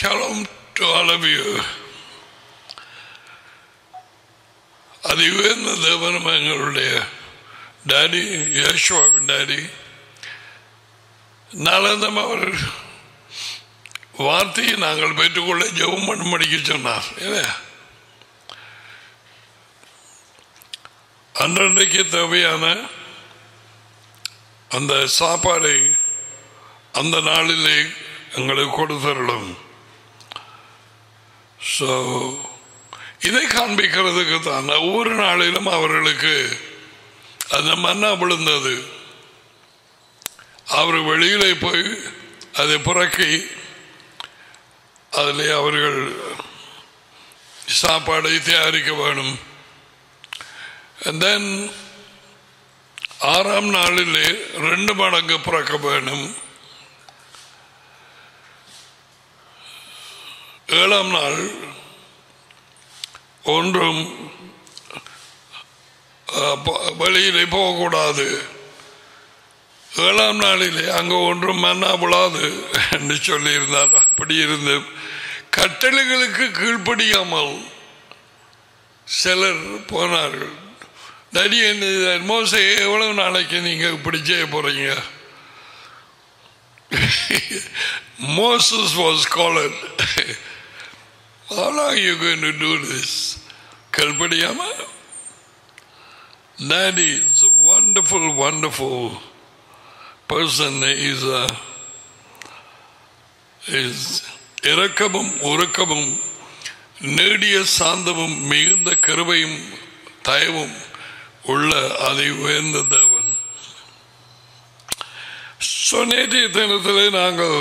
Shalom to all of you. அது உயர்ந்த தேவனும் எங்களுடைய டாடி யேசுவாவின் டாடி நலந்தம் அவர் வார்த்தையை நாங்கள் பெற்றுக்கொள்ள ஜெபம் பண்ண முடிக்க சொன்னார் இல்லையா அன்றன்றைக்கு தேவையான அந்த சாப்பாடை அந்த நாளிலே எங்களுக்கு கொடுத்தருளும் ஸோ இதை காண்பிக்கிறதுக்கு தான் ஒவ்வொரு நாளிலும் அவர்களுக்கு அந்த மன்னா விழுந்தது அவர் வெளியிலே போய் அதை புறக்கி அதில் அவர்கள் சாப்பாடை தயாரிக்க வேணும் And then ஆறாம் நாளிலே ரெண்டு மடங்கு பிறக்க வேணும் ஏழாம் நாள் ஒன்றும் அஹ், ப- வெளியிலே போகக்கூடாது ஏழாம் நாளிலே அங்கு ஒன்றும் மன்னா விழாது என்று சொல்லியிருந்தார் அப்படி இருந்து கட்டளைகளுக்கு கீழ்ப்படியாமல் சிலர் போனார்கள் தடி என்ன மோசை எவ்வளவு நாளைக்கு நீங்க இப்படி செய்ய போறீங்க Moses was called. How long are you going to do this? கல்படியாம Daddy is a wonderful, wonderful person. He's a is இரக்கமும் உருக்கமும் நீடிய சாந்தமும் மிகுந்த கருவையும் தயவும் உள்ள அதை உயர்ந்த தேவன் So, நேற்றைய தினத்திலே நாங்கள்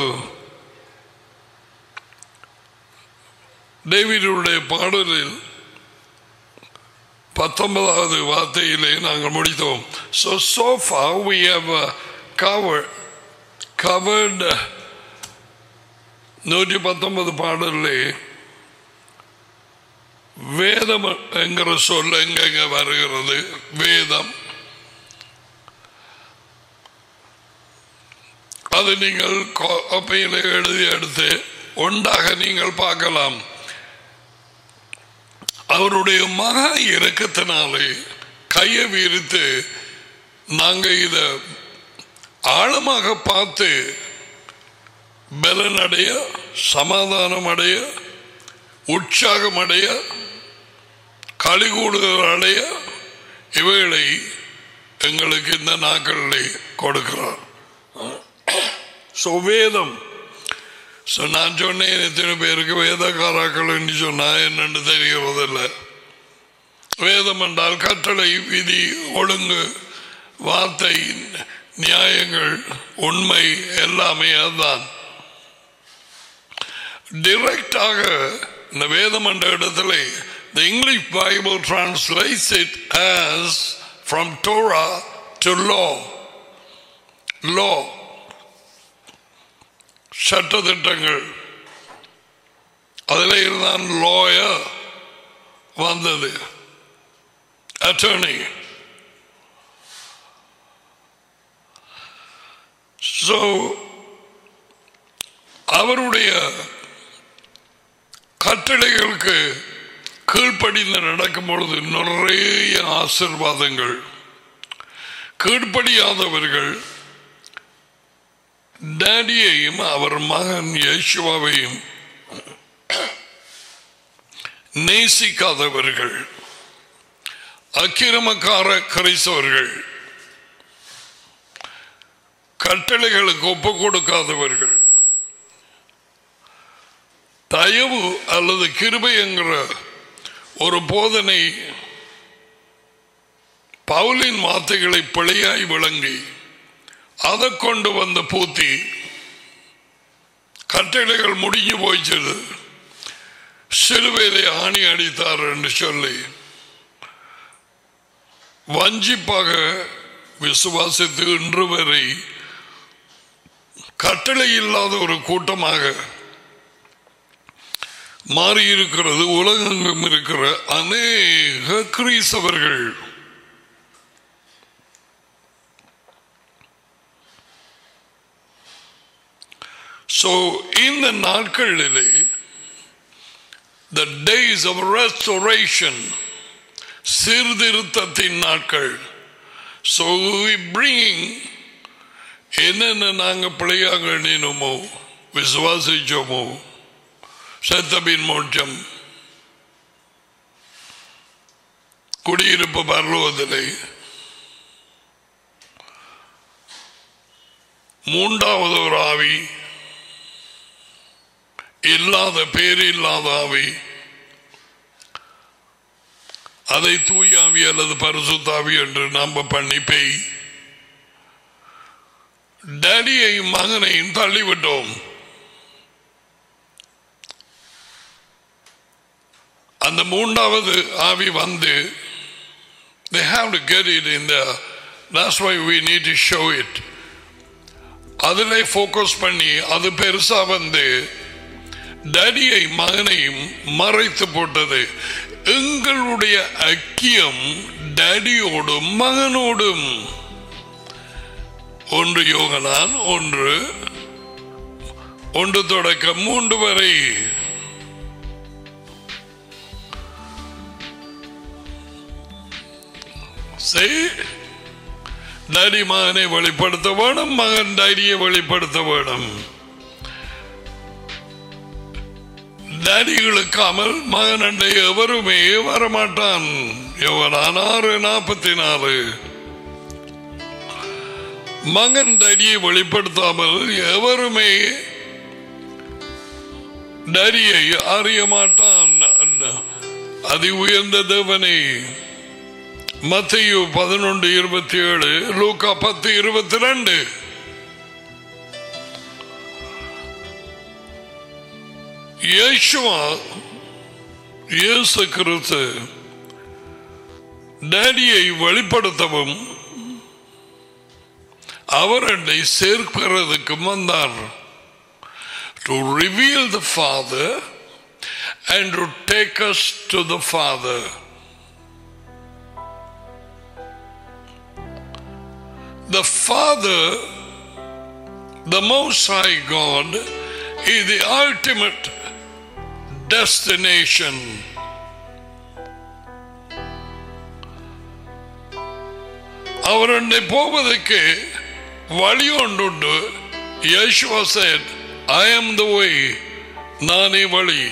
டேவிடுடைய பாடலில் பத்தொன்பதாவது வார்த்தையிலே நாங்கள் முடித்தோம் So, so far we have uh, covered, covered நூற்றி பத்தொன்பது பாடலே வேதம் என்கிற சொல் எங்கெங்க வருகிறது வேதம் அது நீங்கள் கோப்பையில் எழுதி எடுத்து ஒன்றாக நீங்கள் பார்க்கலாம் அவருடைய மகா இறக்கத்தினாலே கையை விரித்து நாங்க இத ஆழமாக பார்த்து பலன் அடைய சமாதானம் அடைய உற்சாகம் அடைய களிகூடுதல் அடைய இவைகளை எங்களுக்கு இந்த நாட்களிலே கொடுக்கிறார் ஸோ வேதம் ஸோ நான் சொன்னேன் எத்தனை பேருக்கு வேதக்காராக்கள் என்று சொன்னா என்னன்னு தெரிகிறதில்ல வேதம் என்றால் கட்டளை விதி ஒழுங்கு வார்த்தை நியாயங்கள் உண்மை எல்லாமே அதுதான் டிரெக்டாக இந்த வேதம் என்ற இடத்துல the English Bible translates it as from Torah to law law சட்டத்திட்டங்கள் அதில் இருந்தான் லாயர் வந்தது அட்டர்னி ஸோ அவருடைய கட்டளைகளுக்கு கீழ்ப்படிந்து நடக்கும் பொழுது நிறைய ஆசிர்வாதங்கள் கீழ்ப்படியாதவர்கள் டேடியையும் அவர் மகன் யேசுவாவையும் நேசிக்காதவர்கள் அக்கிரமக்கார கிரைஸ்தவர்கள் கட்டளைகளுக்கு ஒப்பு கொடுக்காதவர்கள் தயவு அல்லது கிருபை என்கிற ஒரு போதனை பவுலின் வார்த்தைகளை பிழையாய் விளங்கி அதை கொண்டு வந்த பூத்தி கட்டளைகள் முடிஞ்சு போயிச்சது சிலுவையிலே ஆணி அடித்தார் என்று சொல்லி வஞ்சிப்பாக விசுவாசித்து இன்று வரை கட்டளை இல்லாத ஒரு கூட்டமாக மாறியிருக்கிறது உலகெங்கும் இருக்கிற அநேக கிரீசவர்கள் ஸோ இந்த நாட்களிலே the days of restoration சீர்திருத்தத்தின் நாட்கள் so we bringing என்னென்ன நாங்க பிள்ளையாக எண்ணினோமோ விசுவாசிச்சோமோ சத்தபின் மோட்சம் குடியிருப்பு பரலோகத்திலே மூன்றாவது ஒரு ஆவி இல்லாத பேர் இல்லாத ஆவி அதை தூயாவி அல்லது பரிசுத்தாவி என்று நம்ப பண்ணி பெய் டேடியையும் மகனையும் தள்ளிவிட்டோம் அந்த மூன்றாவது ஆவி வந்து they have to get it in there that's why we need to show it அதில் ஃபோக்கஸ் பண்ணி அது பெருசா வந்து டேடியை மகனையும் மறைத்து போட்டது எங்களுடைய ஐக்கியம் டேடியோடும் மகனோடும் ஒன்று யோகனான் ஒன்று ஒன்று தொடக்கம் மூன்று வரை செய் டாடி மகனை வெளிப்படுத்த வேணும் மகன் டாடியை வெளிப்படுத்த வேணும் டாடிகளுக்காமல் மகன் அண்டை எவருமே வரமாட்டான் எவனான் ஆறு நாற்பத்தி நாலு மகன் டாடியை வெளிப்படுத்தாமல் எவருமே டாடியை அறிய மாட்டான் அதி உயர்ந்த தேவனை மத்தையு பதினொன்று இருபத்தி ஏழு லூக்கா பத்து இருபத்தி ரெண்டு இயேசுவா இயேசு கிறிஸ்து டேடியை வெளிப்படுத்தவும் அவர் என்னை சேர்க்கிறதுக்கும் வந்தார் to reveal the father and to take us to the father the Father, the Most High God, is the ultimate destination. அவர் என்னை போவதற்கு வழி ஒன்றுண்டு Yeshua said I am the way நானே வழி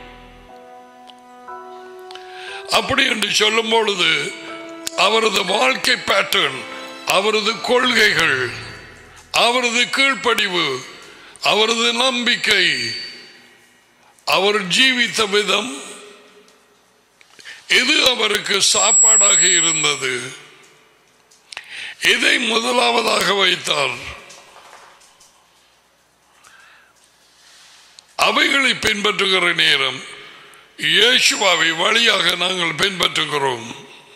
அப்படி என்று சொல்லும் பொழுது அவரது வாழ்க்கை பேட்டர்ன் அவரது கொள்கைகள் அவரது கீழ்ப்படிவு அவரது நம்பிக்கை அவர் ஜீவித்த விதம் எது அவருக்கு சாப்பாடாக இருந்தது இதை முதலாவதாக வைத்தார் அவைகளை பின்பற்றுகிற நேரம் இயேசுவாவை வழியாக நாங்கள் பின்பற்றுகிறோம்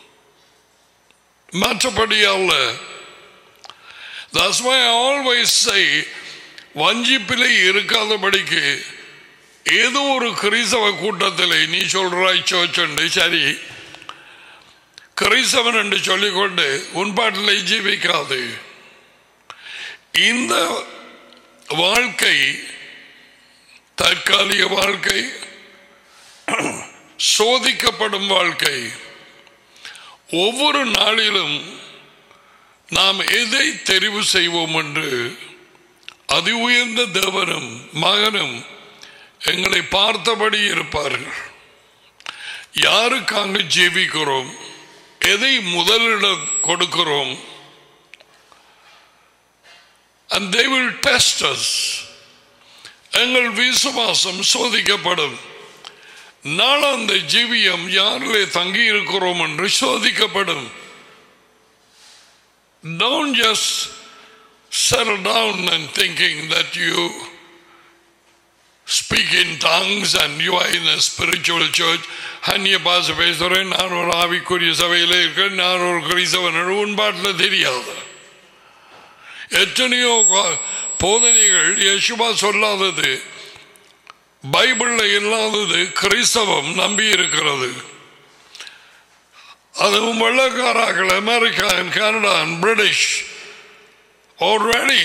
மற்றபடி அல்ல That's why I always say வஞ்சிப்பிலே இருக்காதபடிக்கு ஏதோ ஒரு கிறிஸ்தவ கூட்டத்தில் நீ சொல்றாய் சோச்சண்டு சரி கிறிஸ்தவன் என்று சொல்லிக்கொண்டு உன்பாட்டில் ஜீவிக்காது இந்த வாழ்க்கை தற்காலிக வாழ்க்கை சோதிக்கப்படும் வாழ்க்கை ஒவ்வொரு நாளிலும் நாம் எதை தெரிவு செய்வோம் என்று அதி உயர்ந்த தேவனும் மகனும் எங்களை பார்த்தபடி இருப்பார்கள் யாருக்கு அங்கு ஜீவிக்கிறோம் எதை முதலிடம் கொடுக்கிறோம் and they will test us எங்கள் விசுவாசம் சோதிக்கப்படும் நாளாந்த ஜீவியம் யாரிலே தங்கி இருக்கிறோம் என்று சோதிக்கப்படும் Don't just settle down and thinking that you speak in tongues and you are in a spiritual church. அந்நிய பாச பேசுகிறேன் நான் ஒரு ஆவிக்குரிய சபையில் இருக்கேன் நான் ஒரு கிறிஸ்தவன் உன்பாட்டில் தெரியாது எத்தனையோ போதனைகள் யசுவா சொல்லாதது பைபிள்ல இல்லாதது கிறிஸ்தவம் நம்பி இருக்கிறது அதுவும் வெள்ளக்காராக்கள் அமெரிக்கா கனடா பிரிட்டிஷ் ஆல்ரெடி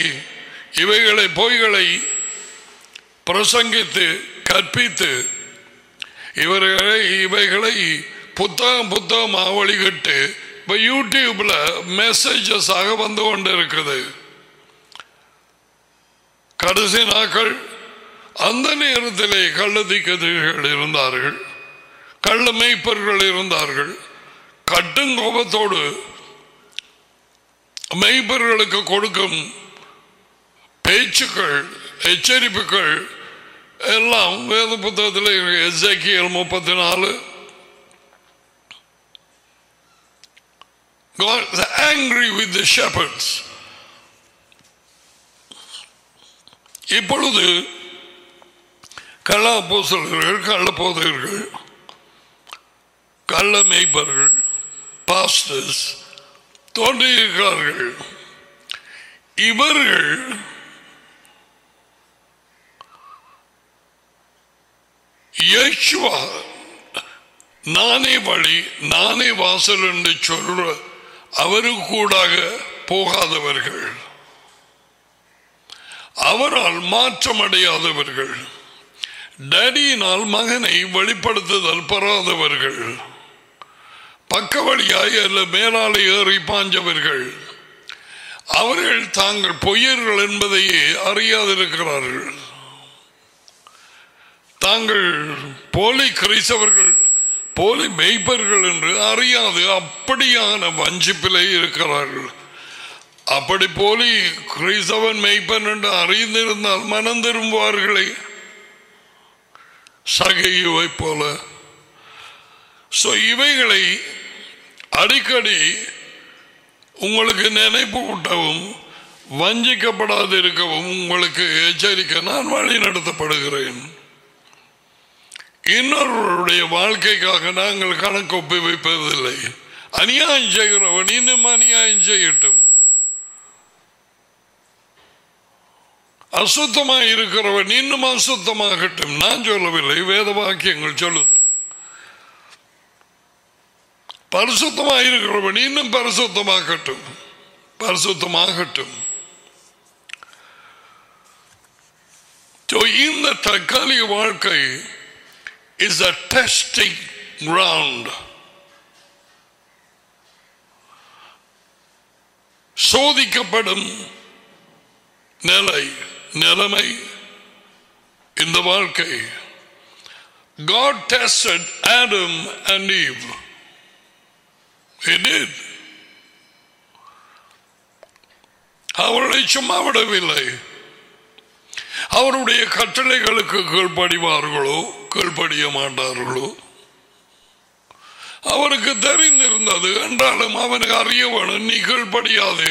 இவைகளை பொய்களை பிரசங்கித்து கற்பித்து இவர்களை இவைகளை புத்தகம் புத்தகமாக வழிகட்டு இப்போ யூடியூப்ல மெசேஜஸ் ஆக வந்து கொண்டு இருக்குது கடைசி நாட்கள் அந்த நேரத்திலே கள்ளதிக்கதிர்கள் இருந்தார்கள் கள்ள மெய்ப்பர்கள் இருந்தார்கள் கட்டுங்கோபத்தோடு மெய்ப்பர்களுக்கு கொடுக்கும் பேச்சுக்கள் எச்சரிப்புகள் எல்லாம் வேத புத்தகத்தில் எஸ்ஐக்கியல் முப்பத்தி நாலு God is angry with the shepherds. இப்பொழுது கள்ள அப்போஸ்தலர்கள் கள்ள போதகர்கள் கள்ள மேய்ப்பர்கள் பாஸ்டர்ஸ் தோன்றியிருக்கிறார்கள் இவர்கள் இயேசுவா நானே வழி நானே வாசல் என்று சொல்ற அவருக்கு கூடாக போகாதவர்கள் அவரால் மாற்றமடையாதவர்கள் டேடியினால் மகனை வெளிப்படுத்துதல் பெறாதவர்கள் பக்க வழியாய் அல்ல மேலாளை ஏறி பாஞ்சவர்கள் அவர்கள் தாங்கள் பொய்யர்கள் என்பதையே அறியாதிருக்கிறார்கள் தாங்கள் போலி கிறிஸ்தவர்கள் போலி மெய்ப்பர்கள் என்று அறியாது அப்படியான வஞ்சிப்பிலே இருக்கிறார்கள் அப்படி போலி கிறிஸ்தவன் மெய்ப்பன் என்று அறிந்திருந்தால் மனம் திரும்புவார்களே சகையுவை போல சோ இவைகளை அடிக்கடி உங்களுக்கு நினைப்பு ஊட்டவும் வஞ்சிக்கப்படாது இருக்கவும் உங்களுக்கு எச்சரிக்க நான் வழி நடத்தப்படுகிறேன் இன்னொருவருடைய வாழ்க்கைக்காக நாங்கள் கணக்கு ஒப்பி வைப்பதில்லை அநியாயம் செய்கிறவன் இன்னும் அநியாயம் செய்யட்டும் அசுத்தமாக இருக்கிறவன் இன்னும் அசுத்தமாகட்டும் நான் சொல்லவில்லை வேத வாக்கியங்கள் சொல்லுது பரிசுத்தமாக இருக்கிறவன் இன்னும் பரிசுத்தமாகட்டும் பரிசுத்தமாகட்டும் So, இந்த தற்காலிக வாழ்க்கை is a testing ground. சோதிக்கப்படும் நிலை நிலைமை இந்த வாழ்க்கை God tested Adam and Eve. He did. அவர்களை சும்மா விடவில்லை அவருடைய கட்டளைகளுக்கு கீழ்ப்படிவார்களோ கீழ்ப்படிய மாட்டார்களோ அவருக்கு தெரிந்திருந்தது என்றாலும் அவனுக்கு அறிய வேணும் நீ கீழ்ப்படியாது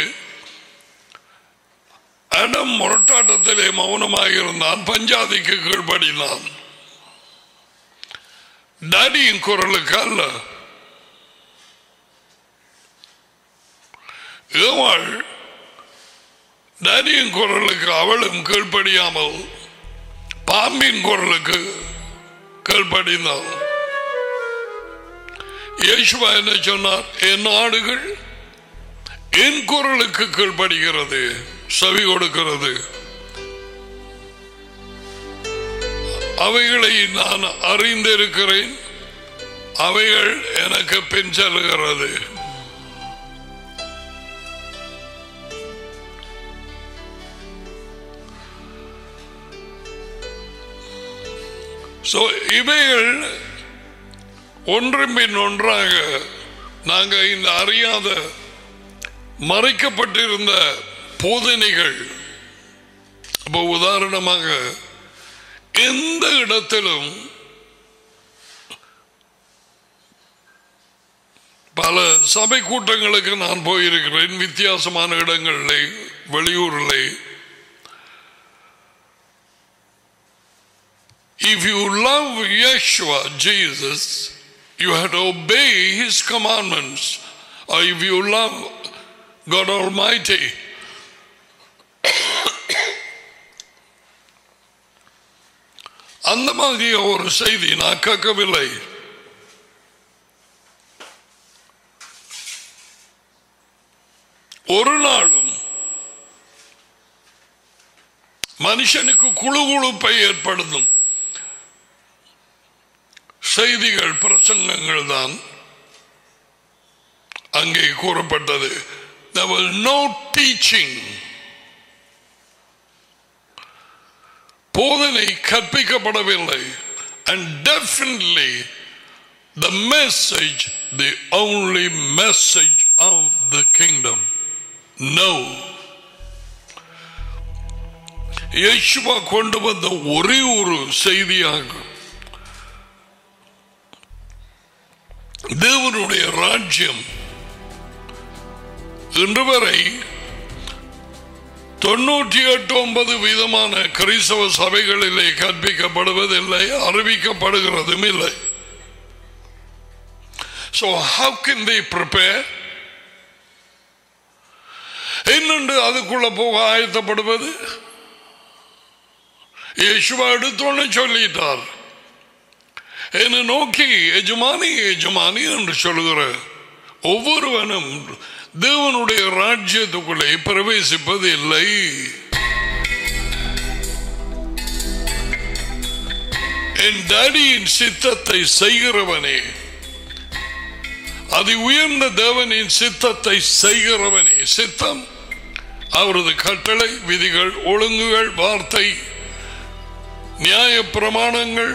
அடம் முரட்டாட்டத்திலே மௌனமாக இருந்தான் பஞ்சாதிக்கு கீழ்ப்படினான் டேடியின் குரலுக்கு அல்ல ஏவாள் டேடியின் குரலுக்கு அவளும் கீழ்ப்படியாமல் பாம்பின் குரலுக்கு கீழ்ப்படிந்தாள் இயேசுவா என்ன சொன்னார் என் ஆடுகள் என் குரலுக்கு கீழ்ப்படுகிறது செவி கொடுக்கிறது அவைகளை நான் அறிந்திருக்கிறேன் அவைகள் எனக்கு பின் செல்கிறது So, இவைகள் ஒன்றின் பின் ஒன்றாக நாங்கள் இந்த அறியாத மறைக்கப்பட்டிருந்த போதனைகள் இப்போ உதாரணமாக எந்த இடத்திலும் பல சபை கூட்டங்களுக்கு நான் போயிருக்கிறேன் வித்தியாசமான இடங்களில் வெளியூரில் If you love Yeshua, Jesus, you have to obey His commandments. Or if you love God Almighty, அந்த மாதிரி ஒரு செய்தி நான் கேட்கவில்லை ஒரு நாளும் மனுஷனுக்கு குழு குழுப்பை ஏற்படுத்தும் செய்திகள் பிரசங்கங்கள் தான் அங்கே கூறப்பட்டது there was no teaching போதனை கற்பிக்கப்படவில்லை and definitely the message the only message of the kingdom no Yeshua கொண்டு வந்த ஒரே ஒரு செய்தியாக தேவனுடைய ராஜ்யம் இன்று வரை தொண்ணூற்றி எட்டு ஒன்பது விதமான கிறிஸ்தவ சபைகளிலே கற்பிக்கப்படுவதில்லை அறிவிக்கப்படுகிறதும் இல்லை So how can they prepare? என்னென்று அதுக்குள்ள போக ஆயத்தப்படுவது இயேசுவா எடுத்தோன்னு சொல்லிட்டார் என்னை நோக்கி எஜமானி எஜமானி என்று சொல்லுகிற ஒவ்வொருவனும் தேவனுடைய ராஜ்யத்துக்குள்ளே பிரவேசிப்பது இல்லை என் டாடியின் சித்தத்தை செய்கிறவனே அதி உயர்ந்த தேவனின் சித்தத்தை செய்கிறவனே சித்தம் அவரது கட்டளை விதிகள் ஒழுங்குகள் வார்த்தை நியாய பிரமாணங்கள்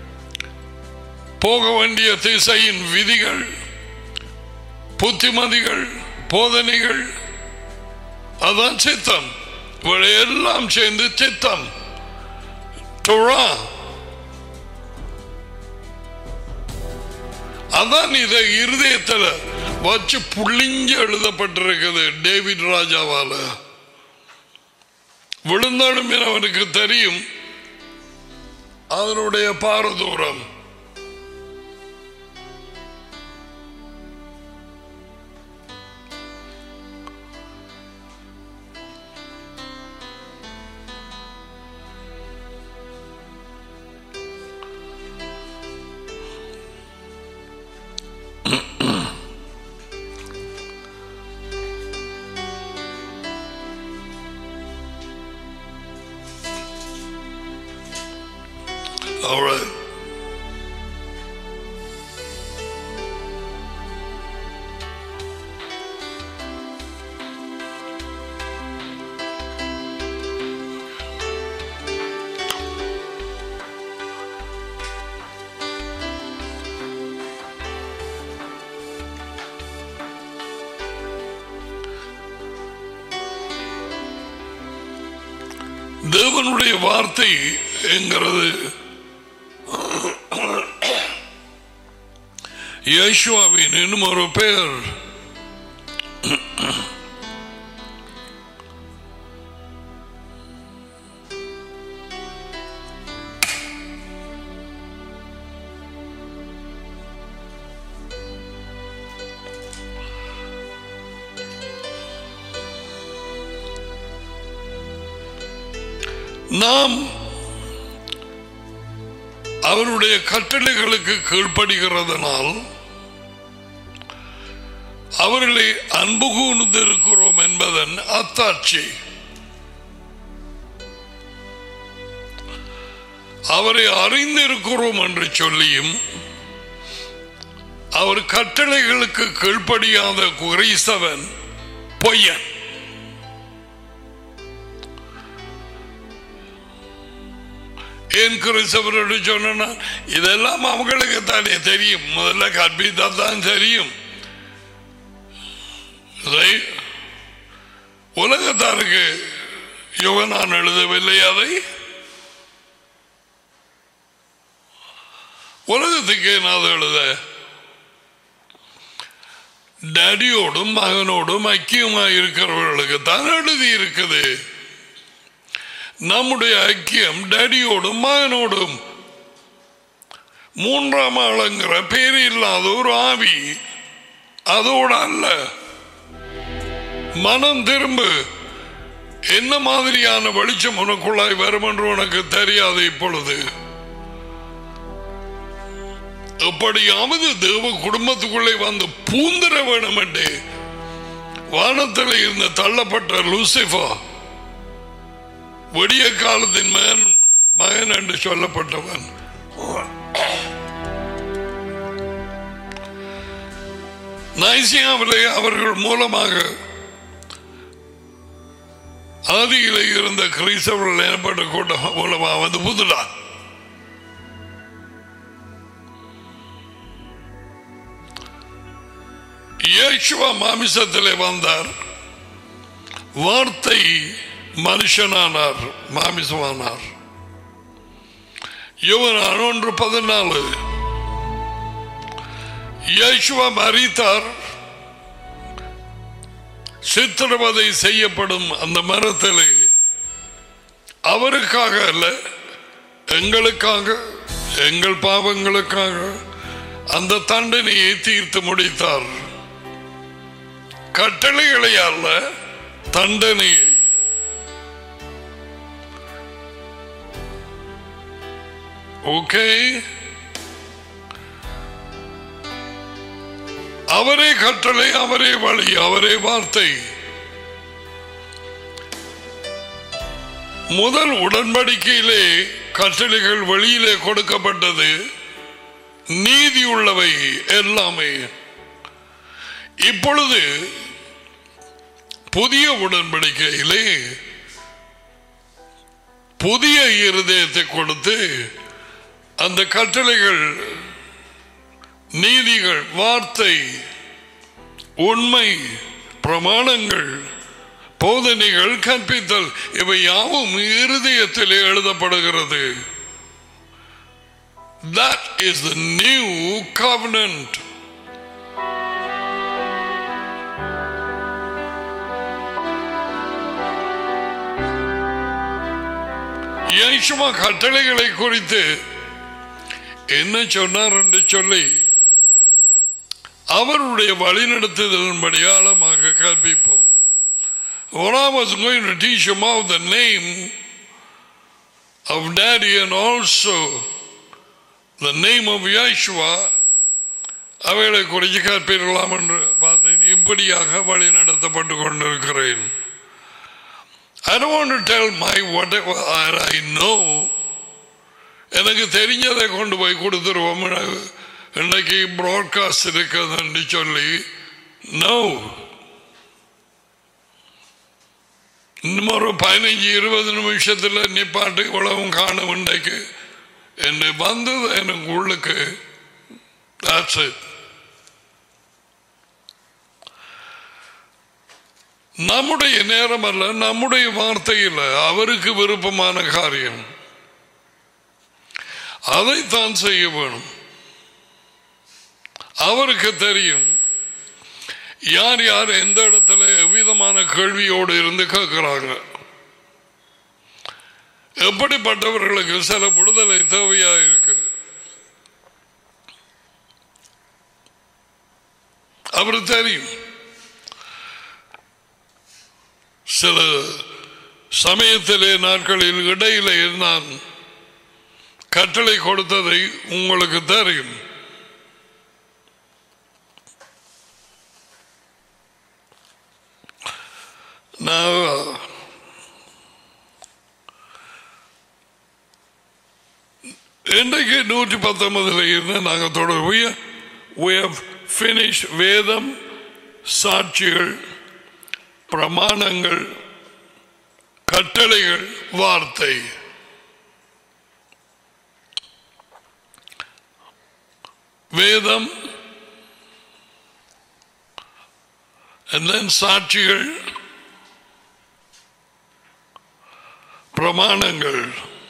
போக வேண்டிய திசையின் விதிகள் புத்திமதிகள் போதனைகள் அதான் சித்தம் இவளை எல்லாம் சேர்ந்து சித்தம் துழா அதான் இதை இருதயத்தில் வச்சு புள்ளிஞ்சு எழுதப்பட்டிருக்குது டேவிட் ராஜாவால விழுந்தாலும் என அவனுக்கு தெரியும் அதனுடைய பாரதூரம் All right. தேவனுடைய வார்த்தை என்கிறது யேசுவாவின் இன்னும் ஒரு பெயர் நாம் அவருடைய கட்டளைகளுக்கு கீழ்ப்படுகிறதனால் அவர்களை அன்பு கூர்ந்திருக்கிறோம் என்பதன் அத்தாட்சி அவரை அறிந்திருக்கிறோம் என்று சொல்லியும் அவர் கட்டளைகளுக்கு கீழ்ப்படியாத குறைசவன் பொய்யன் ஏன் கிறிஸ்தவரோடு சொன்னா இதெல்லாம் அவங்களுக்கு தானே தெரியும் முதல்ல கற்பித்தா தான் தெரியும் இதை உலகத்தாருக்கு யுவனான் எழுதவில்லை அதை உலகத்துக்கு நான் எழுத டேடியோடும் மகனோடும் ஐக்கியமாக இருக்கிறவர்களுக்கு தான் எழுதி இருக்குது நம்முடைய ஐக்கியம் டேடியோடும் மகனோடும் மூன்றாம் ஆளுங்கிற பேர் இல்லாத ஒரு ஆவி அதோட அல்ல மனம் திரும்பு என்ன மாதிரியான வெளிச்சம் உனக்குள்ளாய் வரும் என்று உனக்கு தெரியாது இப்பொழுது எப்படியாவது தேவ குடும்பத்துக்குள்ளே வந்து பூந்திர வேணும் என்று வானத்தில் இருந்து தள்ளப்பட்ட லூசிஃபா விடிய காலத்தின் மகன் மகன் என்று சொல்லப்பட்டவன் நைசியாவிலே அவர்கள் மூலமாக ஆதியிலே இருந்த கிறிஸ்தவர்கள் எனப்பட்ட கூட்டம் மூலமாக வந்து புதுடா இயேசுவா மாமிசத்திலே வந்தார் வார்த்தை மனுஷனானார் மாமிசமானார் இவன் ஒன்று பதினாலு இயேசுவா மறித்தார் சித்திரவதை செய்யப்படும் அந்த மரத்திலே அவருக்காக அல்ல எங்களுக்காக எங்கள் பாவங்களுக்காக அந்த தண்டனையை தீர்த்து முடித்தார் கட்டளைகளை அல்ல தண்டனையை ஓகே அவரே கட்டளை அவரே வழி அவரே வார்த்தை முதல் உடன்படிக்கையிலே கட்டளைகள் வெளியிலே கொடுக்கப்பட்டது நீதி உள்ளவை எல்லாமே இப்பொழுது புதிய உடன்படிக்கையிலே புதிய இருதயத்தை கொடுத்து அந்த கட்டளைகள் நீதிகள் வார்த்தை உண்மை பிரமாணங்கள் போதனைகள் கற்பித்தல் இவை யாவும் இருதயத்திலே எழுதப்படுகிறது That is the new covenant. இயேசுவா கட்டளைகளை குறித்து என்ன சொன்னார் என்று சொல்லி அவருடைய வழிநடத்துதலின்படி ஆழமாக கற்பிப்போம் When I was going to teach him out the name of Daddy and also the name of Yeshua, அவைகளை குறித்து கற்பிக்கலாம் என்று பார்த்தேன் இப்படியாக வழி நடத்தப்பட்டு கொண்டிருக்கிறேன் I don't want to tell my whatever I know. எனக்கு தெரிஞ்சதை கொண்டு போய் கொடுத்துருவோம் இன்னைக்கு ப்ராட்காஸ்ட் இருக்குதுன்னு சொல்லி நோ இன்னும் ஒரு பதினஞ்சு இருபது நிமிஷத்துல நிப்பாட்டு இவ்வளவும் காணும் இன்றைக்கு என்று வந்தது எனக்கு உள்ளுக்கு That's it. நம்முடைய நேரம் அல்ல நம்முடைய வார்த்தையில் அவருக்கு விருப்பமான காரியம் அதைத்தான் செய்ய வேணும் அவருக்கு தெரியும் யார் யார் எந்த இடத்துல எவ்விதமான கேள்வியோடு இருந்து கேட்கிறாங்க எப்படிப்பட்டவர்களுக்கு சில விடுதலை தேவையா இருக்கு அவர் தெரியும் சில சமயத்திலே நாட்களில் இடையிலே நான் கட்டளை கொடுத்ததை உங்களுக்கு தெரியும் நான் இன்றைக்கு நூற்றி பத்தொன்பதுல இருந்து நாங்கள் தொடர்பு we have finished வேதம் சாட்சிகள் பிரமாணங்கள் கட்டளைகள் வார்த்தை வேதம் and then சாட்சிகள் பிரமாணங்கள்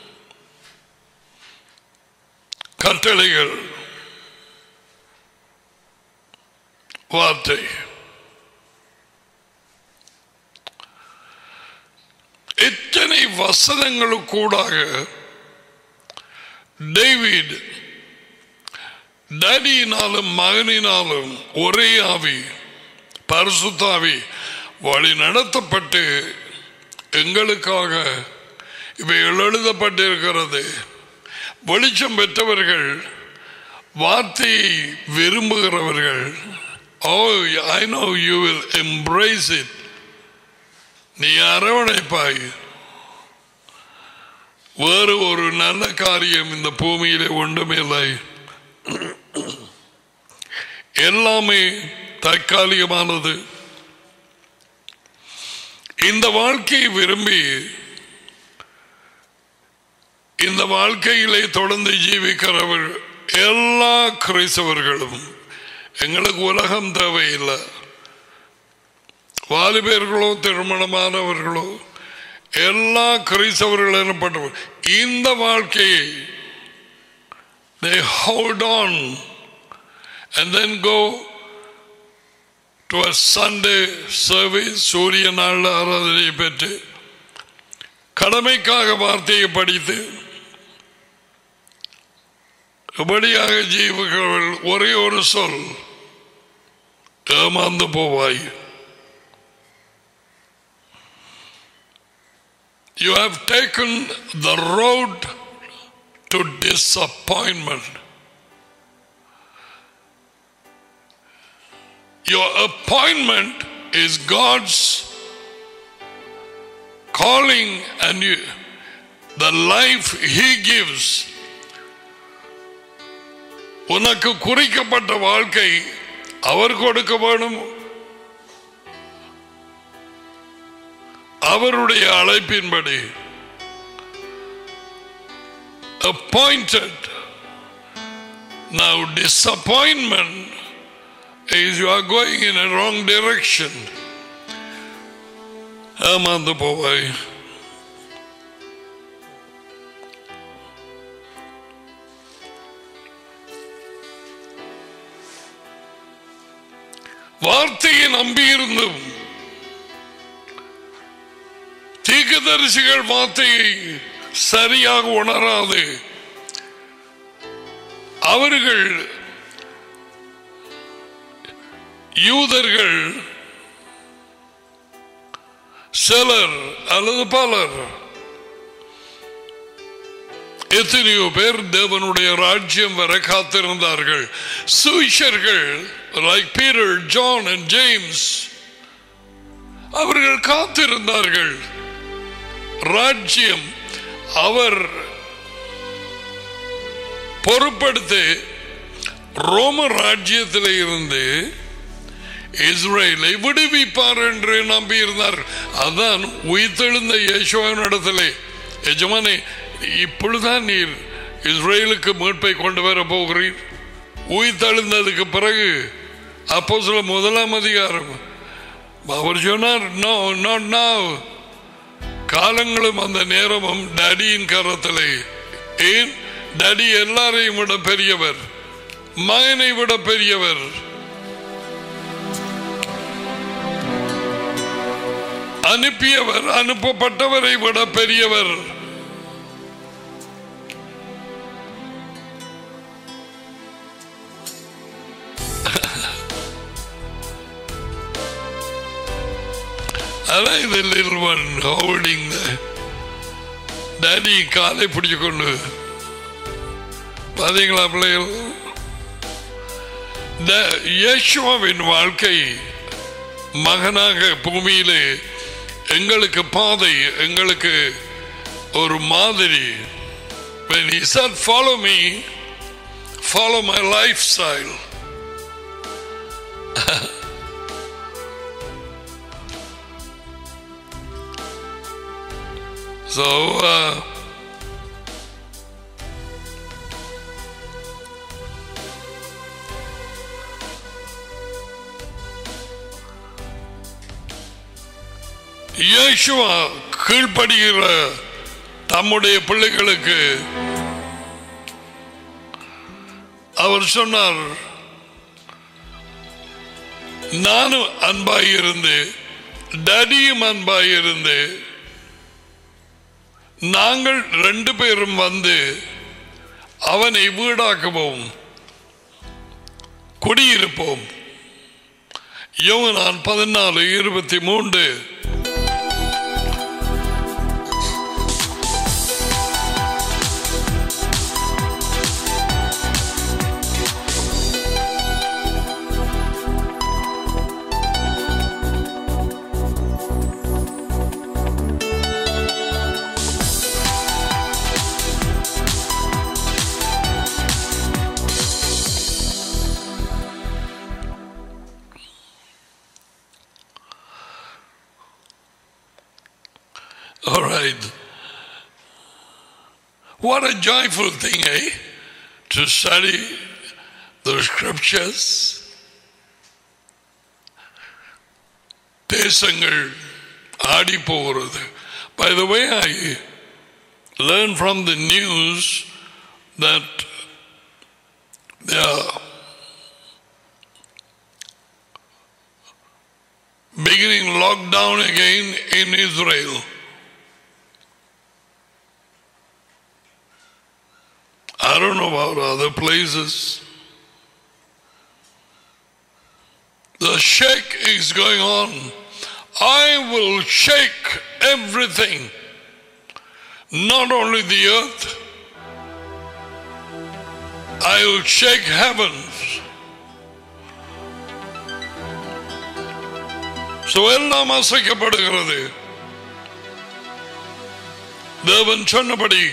கட்டளைகள் வார்த்தை எத்தனை வசனங்களுக்கூடாக டேவிட் டேடியினாலும் மகனினாலும் ஒரே ஆவி பரிசுத்தாவி வழி நடத்தப்பட்டு எங்களுக்காக இவைகள் எழுதப்பட்டிருக்கிறது வெளிச்சம் பெற்றவர்கள் வார்த்தையை விரும்புகிறவர்கள் oh I know you will embrace it நீ அரவணைப்பாய் வேறு ஒரு நல்ல காரியம் இந்த பூமியிலே ஒன்றுமில்லை எல்லாமே தற்காலிகமானது இந்த வாழ்க்கையை விரும்பி இந்த வாழ்க்கையிலே தொடர்ந்து ஜீவிக்கிறவர் எல்லா கிறிஸ்தவர்களும் எங்களுக்கு உலகம் தேவையில்லை வாலிபர்களோ திருமணமானவர்களோ எல்லா கிறிஸ்தவர்கள் எனப்பட்டவர் இந்த வாழ்க்கையை they hold on and then go to a Sunday service சூரிய நாள் ஆராதனை பெற்று கடமைக்காக வார்த்தையை படித்து இப்படியாக ஜீவர்கள் ஒரே ஒரு சொல் ஏமாந்து போவாய் You have taken the road to disappointment. Your appointment is God's calling and you, the life He gives. உனக்கு குறிக்கப்பட்ட வாழ்க்கை அவர் கொடுக்க வேணும் அவருடைய அழைப்பின்படி appointed. Now, disappointment is you are going in a wrong direction. ஏமாந்து போவாய் வார்த்தையை நம்பியிருந்தும் தீர்க்கதரிசிகள் வார்த்தையை சரியாக உணராது அவர்கள் யூதர்கள் சிலர் அல்லது பலர் எத்தனையோ பேர் தேவனுடைய ராஜ்யம் வர காத்திருந்தார்கள் சுவிஷர்கள் like Peter John and James அவர்கள் காத்திருந்தார்கள் ராஜ்யம் அவர் பொறுப்படுத்தி ரோம ராஜ்யத்தில் இருந்து இஸ்ரேலை விடுவிப்பார் என்று நம்பியிருந்தார் அதான் உயிர்த்தெழுந்த யேசுவின் இடத்திலே எஜமானே இப்பொழுதுதான் நீர் இஸ்ரேலுக்கு மீட்பை கொண்டு வர போகிறீர் உயிர்த்தெழுந்ததுக்கு பிறகு அப்போ சில முதலாம் அதிகாரம் அவர் சொன்னார் நோ நாட் நாவ் காலங்களும் அந்த நேரமும் டடியின் கரத்திலே ஏன் டடி எல்லாரையும் விட பெரியவர் மகனை விட பெரியவர் அனுப்பியவர் அனுப்பப்பட்டவரை விட பெரியவர் அதான் இது little one holding the daddy காலை பிடிச்சு கொண்டு பாத்தீங்களா பிள்ளைகள் இந்த இயேசுவாவின் வாழ்க்கை மகனாக பூமியிலே எங்களுக்கு பாதை எங்களுக்கு ஒரு மாதிரி when he said follow me follow my lifestyle so uh, இயேசுவா கீழ்ப்படுகிற தம்முடைய பிள்ளைகளுக்கு அவர் சொன்னார் நானும் அன்பாயிருந்து டடியும் அன்பாயிருந்து நாங்கள் ரெண்டு பேரும் வந்து அவனை வீடாக்குவோம் குடியிருப்போம் யோகனான் பதினாலு இருபத்தி மூன்று All right. What a joyful thing, eh? To study the scriptures. தேசங்கள் ஆடி போகிறது By the way, I learned from the news that they are beginning lockdown again in Israel. I don't know about other places. The shake is going on. I will shake everything, not only the earth, I will shake heavens. So எல்லாம் அசைக்கப்படுகிறது தேவன் சொன்னபடி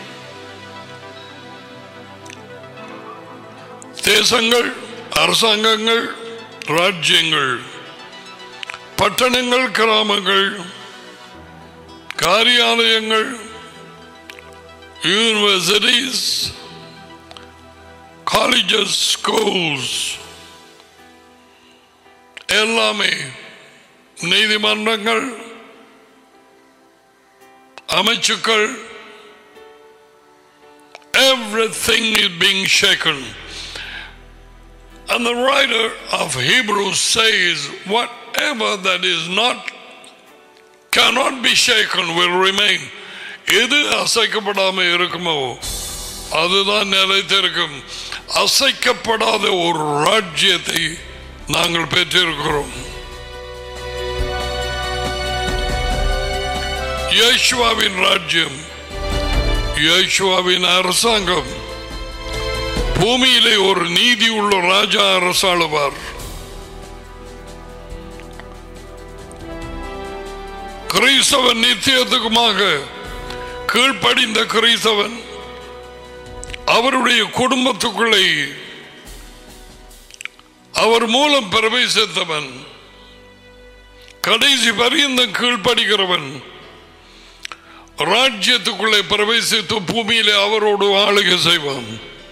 தேசங்கள் அரசாங்கங்கள் ராஜ்யங்கள் பட்டணங்கள் கிராமங்கள் காரியாலயங்கள் universities colleges schools எல்லாமே நீதிமன்றங்கள் அமைச்சுக்கள் everything is being shaken and the writer of Hebrews says whatever that is not cannot be shaken will remain எது அசைக்கப்படாம இருக்குமோ அதுதான் நிலைத்திருக்கும் அசைக்கப்படாத ஒரு ராஜ்யத்தை நாங்கள் பெற்றிருக்கிறோம் இயேசுவாவின் ராஜ்யம் இயேசுவாவின் அரசாங்கம் பூமியிலே ஒரு நீதி உள்ள ராஜா அரசாளுவார் கிறிஸ்தவன் நித்தியத்துக்குமாக கீழ்ப்படிந்த கிறிஸ்தவன் அவருடைய குடும்பத்துக்குள்ளே அவர் மூலம் பிரவேசித்தவன் கடைசி பரியந்த கீழ்ப்படுகிறவன் ராஜ்யத்துக்குள்ளே பிரவேசித்து பூமியிலே அவரோடு ஆளுகை செய்வான்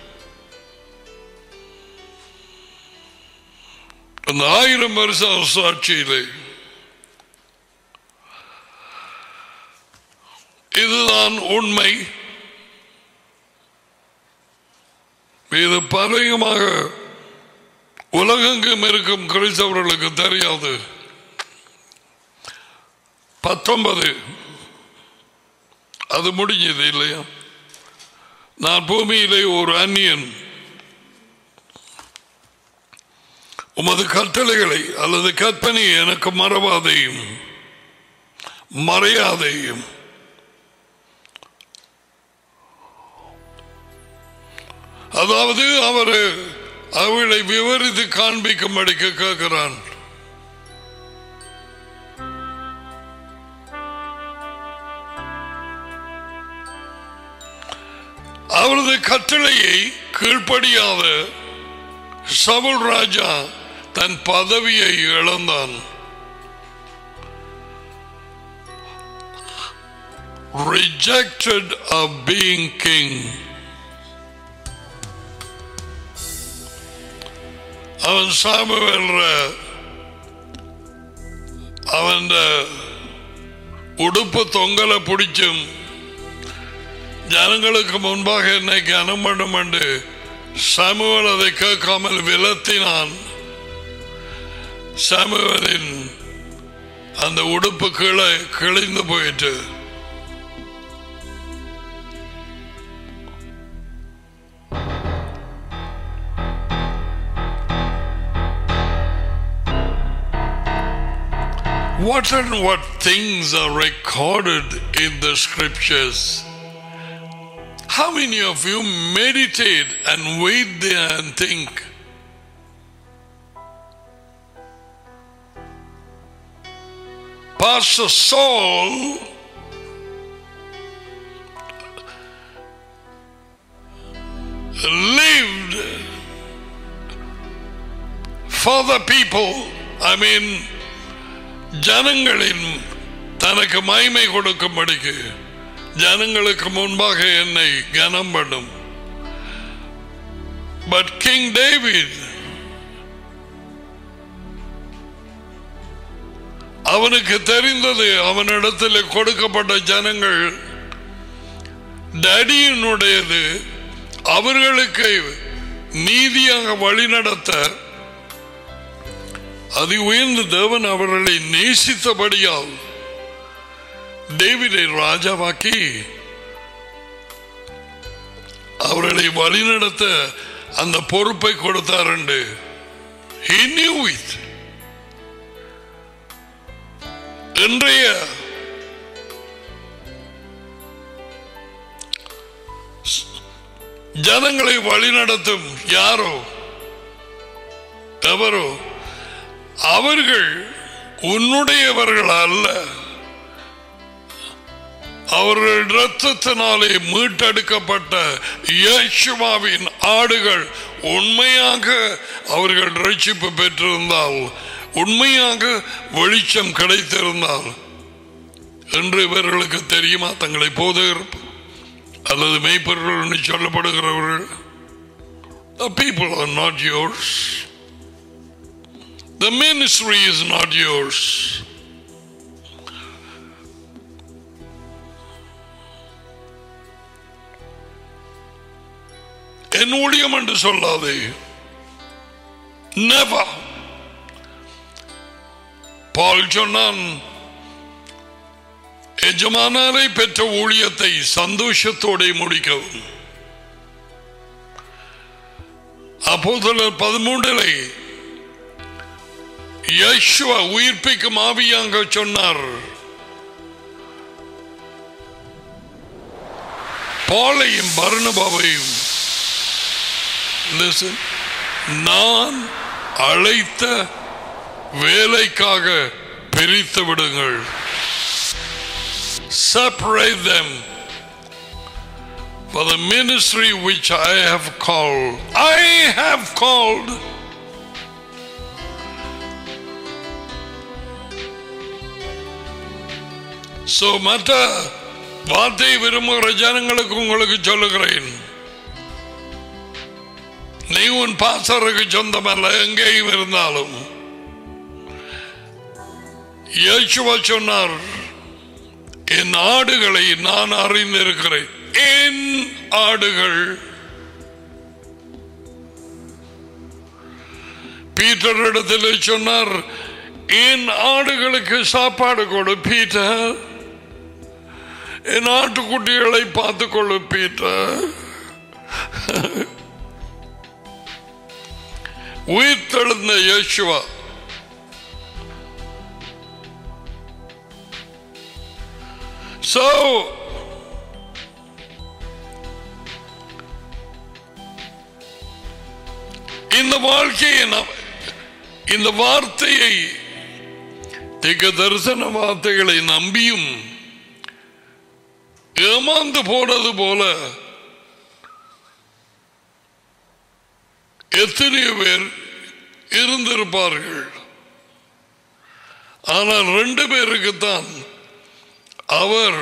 அந்த ஆயிரம் வருஷ சாட்சியிலே இதுதான் உண்மை இது பலகமாக உலகெங்கும் இருக்கும் கிறிஸ்தவர்களுக்கு தெரியாது பத்தொன்பது அது முடிஞ்சது இல்லையா நான் பூமியிலே ஒரு அந்நியன் உமது கட்டளைகளை அல்லது கற்பனை எனக்கு மறவாதையும் மறையாதையும் அதாவது அவர் அவளை விவரித்து காண்பிக்கும்படிக்க கேட்கிறான் அவரது கட்டளையை கீழ்ப்படியாத சவுல் ராஜா தன் பதவியை இழந்தான் rejected of being king அவன் சாமுவேல் அவன் உடுப்பு தொங்கலை பிடிச்சும் ஜனங்களுக்கு முன்பாக என்னை கனம் பண்ணும் என்று சாமுவேல் அதை கேட்காமல் விலத்தினான் சாமுவேலின் அந்த உடுப்பு கீழே கிழிந்து போயிட்டு What and what things are recorded in the scriptures? How many of you meditate and wait there and think? Pastor Saul lived for the people. I mean, ஜனங்களின் தனக்கு மகிமை கொடுக்கும்படிக்கு ஜனங்களுக்கு முன்பாக என்னை கனம் பண்ணும் பட் கிங் டேவிட் அவனுக்கு தெரிந்தது அவனிடத்தில் கொடுக்கப்பட்ட ஜனங்கள் டடியினுடையது அவர்களுக்கு நீதியாக வழிநடத்த அதி உயர்ந்த தேவன் அவர்களை நேசித்தபடியால் டேவிடை ராஜாவாக்கி அவர்களை வழிநடத்த அந்த பொறுப்பை கொடுத்தார் என்று He knew it. இன்றைய ஜனங்களை வழிநடத்தும் யாரோ எவரோ அவர்கள் உன்னுடையவர்கள் அல்ல அவர்கள் இரத்தத்தினாலே மீட்டெடுக்கப்பட்ட இயேசுவாவின் ஆடுகள் உண்மையாக அவர்கள் ரட்சிப்பு பெற்றிருந்தால் உண்மையாக வெளிச்சம் கிடைத்திருந்தால் என்று இவர்களுக்கு தெரியுமா தங்களை போதகர் அல்லது மெய்ப்பொருள் என்று சொல்லப்படுகிறவர்கள் The people are not yours. The ministry is not yours. என் ஊழியம் என்று சொல்லாதே நெவர் பால் சொன்னான் எஜமானரை பெற்ற ஊழியத்தை சந்தோஷத்தோட முடிக்கவும் அப்போதலர் பதிமூன்றிலே யேசுவ உயிர்ப்பிக்கும் ஆவியாங்க சொன்னார் பாலையும் பர்ணபாவையும் listen, நான் அழைத்த வேலைக்காக பிரித்து விடுங்கள் separate them for the ministry which I have called. I have called. So மற்ற வார்த்தை விரும்புகிற ஜனங்களுக்கு உங்களுக்கு சொல்லுகிறேன் நீ உன் பாசருக்கு சொந்தமல்ல எங்கேயும் இருந்தாலும் இயேசுவா சொன்னார் என் ஆடுகளை நான் அறிந்திருக்கிறேன் என் ஆடுகள் பீட்டர் இடத்தில் சொன்னார் என் ஆடுகளுக்கு சாப்பாடு கொடு பீட்டர் என் ஆட்டுக்குட்டிகளை பார்த்துக்கொள்ளு பீட்டர் உயிர் தெழுந்த இயேசுவா So, இந்த வாழ்க்கையை நாம் இந்த வார்த்தையை திக தரிசன வார்த்தைகளை நம்பியும் ஏமாந்து போனது போல எத்தனையோ பேர் இருந்திருப்பார்கள் ஆனால் ரெண்டு பேருக்குத்தான் அவர்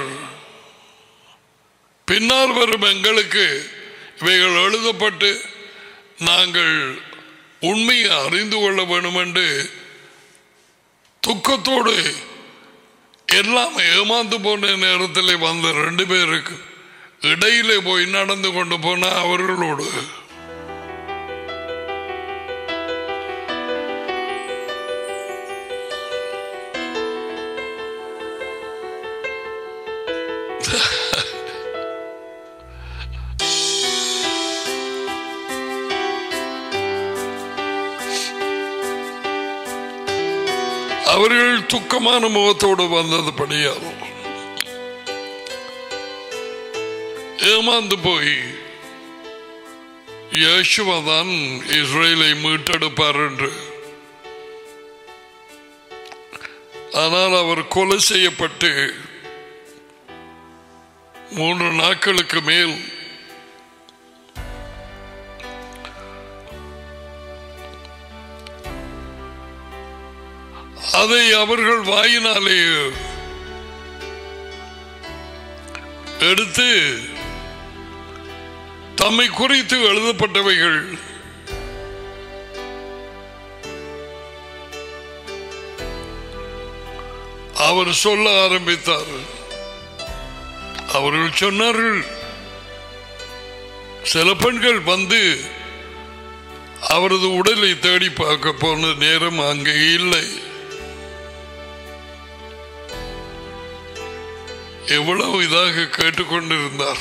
பின்னால் வரும் எங்களுக்கு இவைகள் எழுதப்பட்டு நாங்கள் உண்மையை அறிந்து கொள்ள வேண்டும் என்று துக்கத்தோடு எல்லாம் ஏமாந்து போன நேரத்தில் வந்த ரெண்டு பேருக்கு இடையிலே போய் நடந்து கொண்டு போன அவர்களோடு அவர்கள் துக்கமான முகத்தோடு வந்தது படியால் ஏமாந்து போய் யேசுவதான் இஸ்ரேலை மீட்டெடுப்பார் என்று ஆனால் அவர் கொலை செய்யப்பட்டு மூன்று நாட்களுக்கு மேல் அதை அவர்கள் வாயினாலே எடுத்து தம்மை குறித்து எழுதப்பட்டவைகள் அவர் சொல்ல ஆரம்பித்தார் அவர்கள் சொன்னார்கள் சில பெண்கள் வந்து அவரது உடலை தேடி பார்க்க போன நேரம் அங்கே இல்லை எவ்வளவு இதாக கேட்டுக்கொண்டிருந்தார்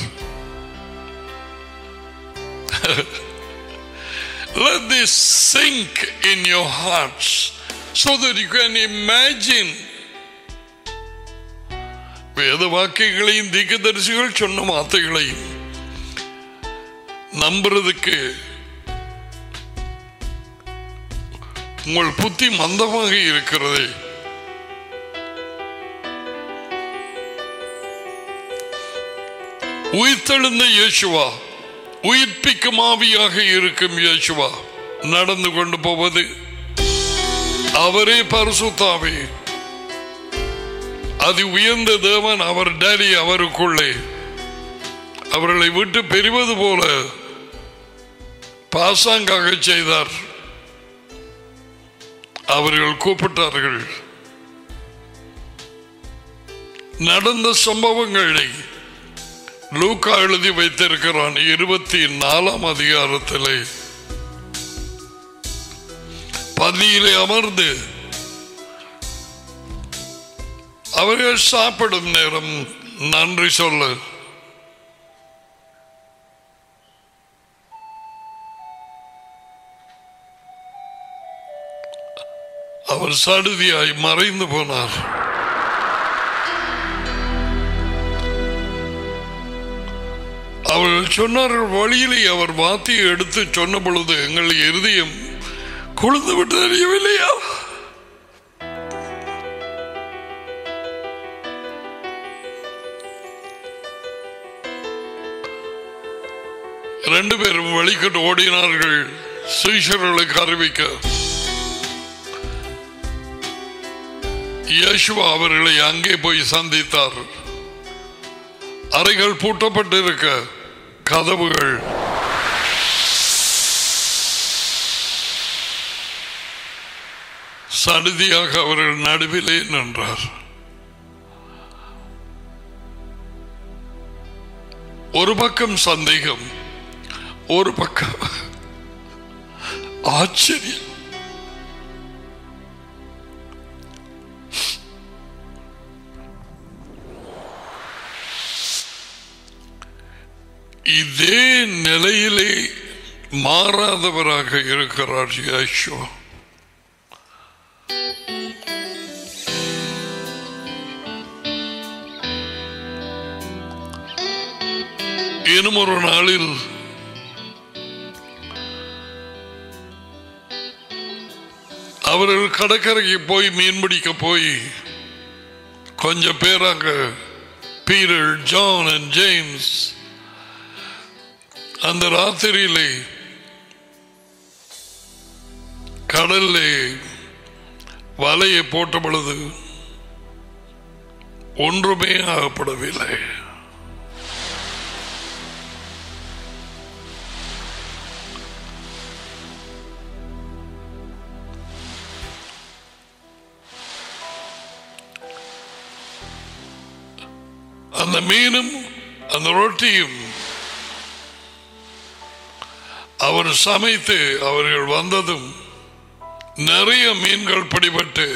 Let this sink in your hearts so that you can imagine வேத வாக்கியங்களையும் தீர்க்கதரிசிகள் சொன்ன வார்த்தைகளையும் நம்புறதுக்கு உங்கள் புத்தி மந்தமாக இருக்கிறது உயிர்த்தெழுந்த இயேசுவா உயிர்ப்பிக்கும் ஆவியாக இருக்கும் இயேசுவா நடந்து கொண்டு போவது அவரே பரிசுத்தாவே அது உயர்ந்த தேவன் அவர் டேடி அவருக்குள்ளே அவர்களை விட்டு பெறுவது போல பாசாங்காக செய்தார் அவர்கள் கூப்பிட்டார்கள் நடந்த சம்பவங்களை லூக்கா எழுதி வைத்திருக்கிறான் இருபத்தி நாலாம் அதிகாரத்திலே பள்ளியிலே அமர்ந்து அவர்கள் சாப்பிடும் நேரம் நன்றி சொல்ல அவர் சடுதியாய் மறைந்து போனார் அவர்கள் சொன்னார்கள் வழியிலே அவர் வாத்தியை எடுத்து சொன்ன பொழுது எங்கள் இருதயம் குளிர்ந்து விட்டு தெரியவில்லையா ரெண்டு பேரும் வழிகட்டு ஓடினார்கள் சீஷர்களுக்கு அறிவிக்க இயேசுவா அவர்களை அங்கே போய் சந்தித்தார் அறைகள் பூட்டப்பட்டிருக்க கதவுகள் சடுதியாக அவர்கள் நடுவிலே நின்றார் ஒரு பக்கம் சந்தேகம் ஒரு பக்கம் ஆச்சரியம் இதே நிலையிலே மாறாதவராக இருக்கிறார் யேசுவா இன்னும் ஒரு நாளில் அவர்கள் கடற்கரைக்கு போய் மீன் பிடிக்க போய் கொஞ்சம் பேர் அங்க பீட்டர் ஜான் அண்ட் ஜேம்ஸ் அந்த ராத்திரியிலே கடல்லே வலையை போட்ட பொழுது ஒன்றுமே ஆகப்படவில்லை அந்த மீனும் அந்த ரொட்டியும் அவர் சமைத்து அவர்கள் வந்ததும் நிறைய மீன்கள் பிடிபட்டு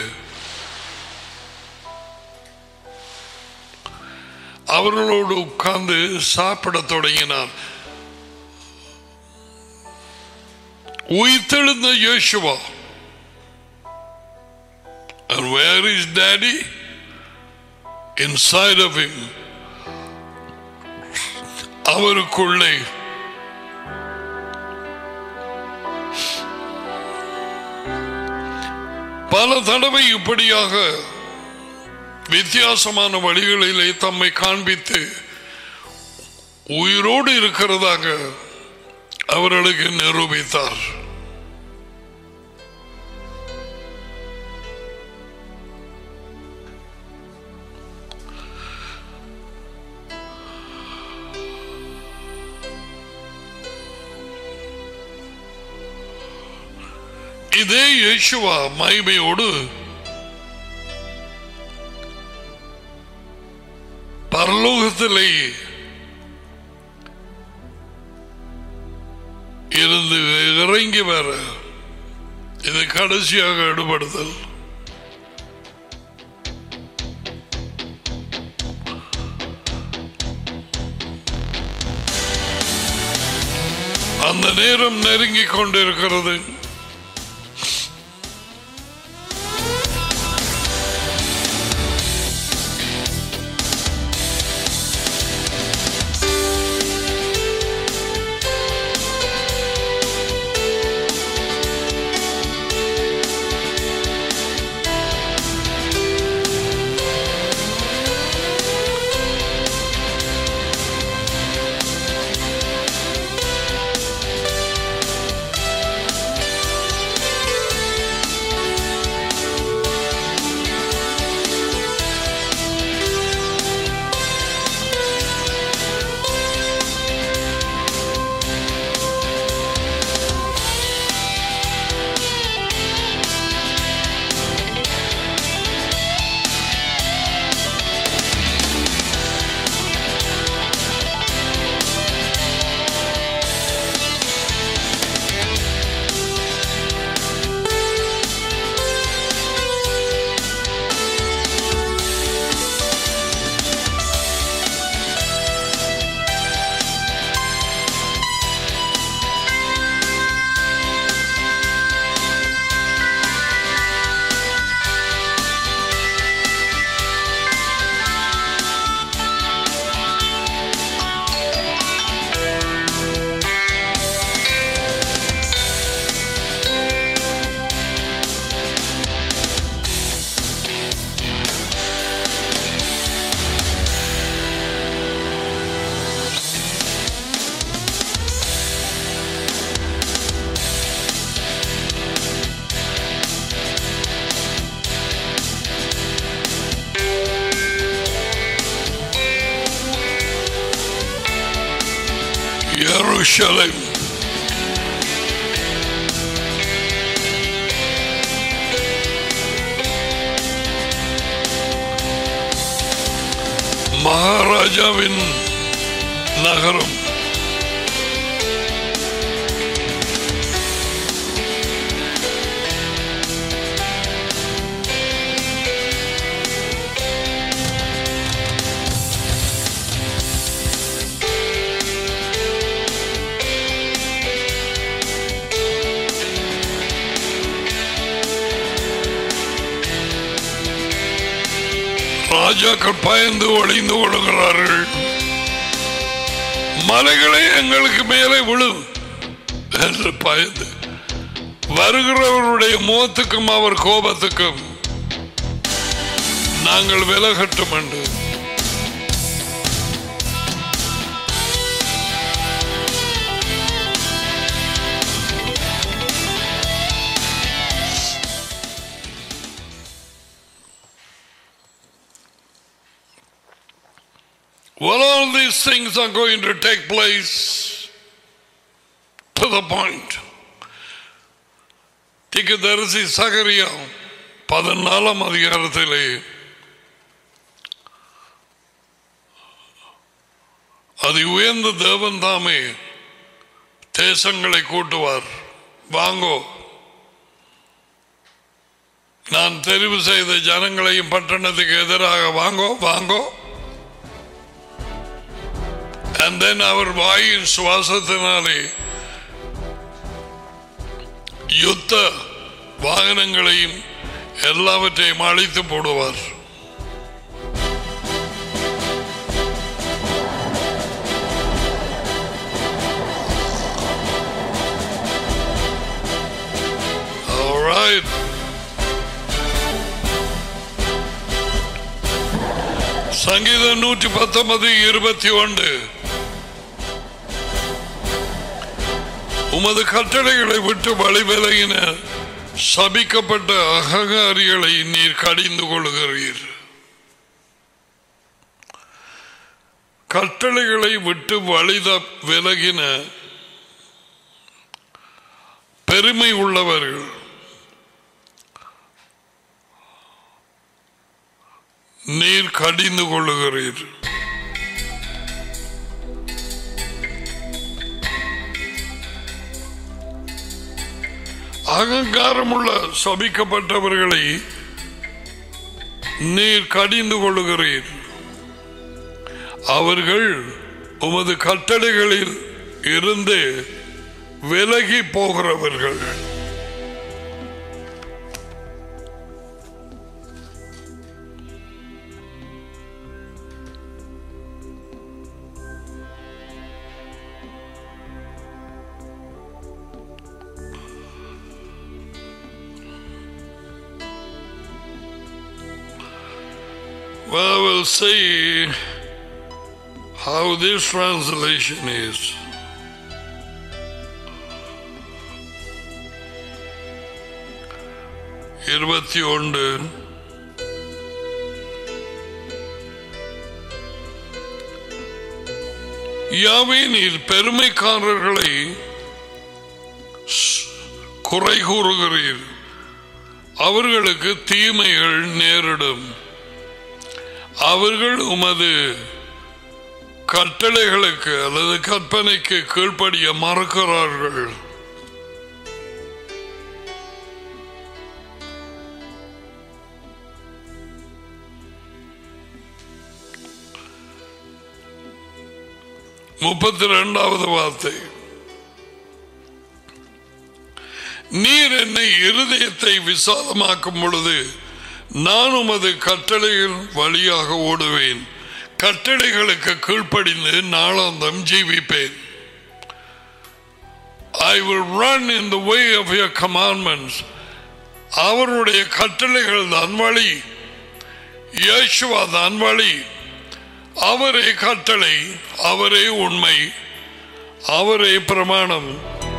அவர்களோடு உட்கார்ந்து சாப்பிட தொடங்கினார் உயிர்த்தெழுந்த யோசுவா And where is daddy? Inside of him. அவருக்குள்ளே பல தடவை இப்படியாக வித்தியாசமான வழிகளிலே தம்மை காண்பித்து உயிரோடு இருக்கிறதாக அவர்களுக்கு நிரூபித்தார் இதே இயேசுவா மகிமையோடு பரலோகத்திலே இருந்து இறங்கி வர இது கடைசியாக ஈடுபடுதல் அந்த நேரம் நெருங்கிக் கொண்டிருக்கிறது Jerusalem. மகாராஜாவின் நகரம் ராஜாக்கள் பயந்து ஒளிந்து கொள்கிறார்கள் மலைகளே எங்களுக்கு மேலே விழும் என்று பயந்து வருகிறவருடைய முகத்துக்கும் அவர் கோபத்துக்கும் நாங்கள் விலகட்டும் என்று Well, all these things are going to take place to the point. திக்குதரிசி சகரியா பதினாலாம் அதிகாரத்திலே அது உயர்ந்த தேவன் தாமே தேசங்களை கூட்டுவார் வாங்கோ நான் தெரிவு செய்த ஜனங்களையும் பட்டணத்துக்கு எதிராக வாங்கோ வாங்கோ and then அவர் வாயின் சுவாசத்தினாலே யுத்த வாகனங்களையும் எல்லாவற்றையும் அழித்து போடுவார் All right. சங்கீதம் நூற்றி பத்தொன்பது இருபத்தி ஒன்று உமது கட்டளைகளை விட்டு வழி விலகின சபிக்கப்பட்ட அகங்காரிகளை நீர் கடிந்து கொள்கிறீர் கட்டளைகளை விட்டு வழித விலகின பெருமை உள்ளவர்கள் நீர் கடிந்து கொள்ளுகிறீர் அகங்காரமுள்ள சபிக்கப்பட்டவர்களை நீர் கடிந்து கொள்ளுகிறீர் அவர்கள் உமது கட்டளைகளில் இருந்து விலகி போகிறவர்கள் Well, we'll see how this translation is. இருபத்தி ஒன்று யாவே நீர் பெருமைக்காரர்களை ஸ்- குறை கூறுகிறீர் அவர்களுக்கு தீமைகள் நேரிடும் அவர்கள் உமது கட்டளைகளுக்கு அல்லது கற்பனைக்கு கீழ்ப்படிய மறுக்கிறார்கள் முப்பத்தி ரெண்டாவது வார்த்தை நீர் என்னை இருதயத்தை விசாலமாக்கும் பொழுது நான் உமது கட்டளையின் வழியாக ஓடுவேன் கட்டளைகளுக்கு கீழ்ப்படிந்து நாளாந்தம் ஜீவிப்பேன் ஐ will run in the way of your commandments அவருடைய கட்டளைகள் தான் வழி இயேசுவா தான் வழி அவரே கட்டளை அவரே உண்மை அவரே பிரமாணம்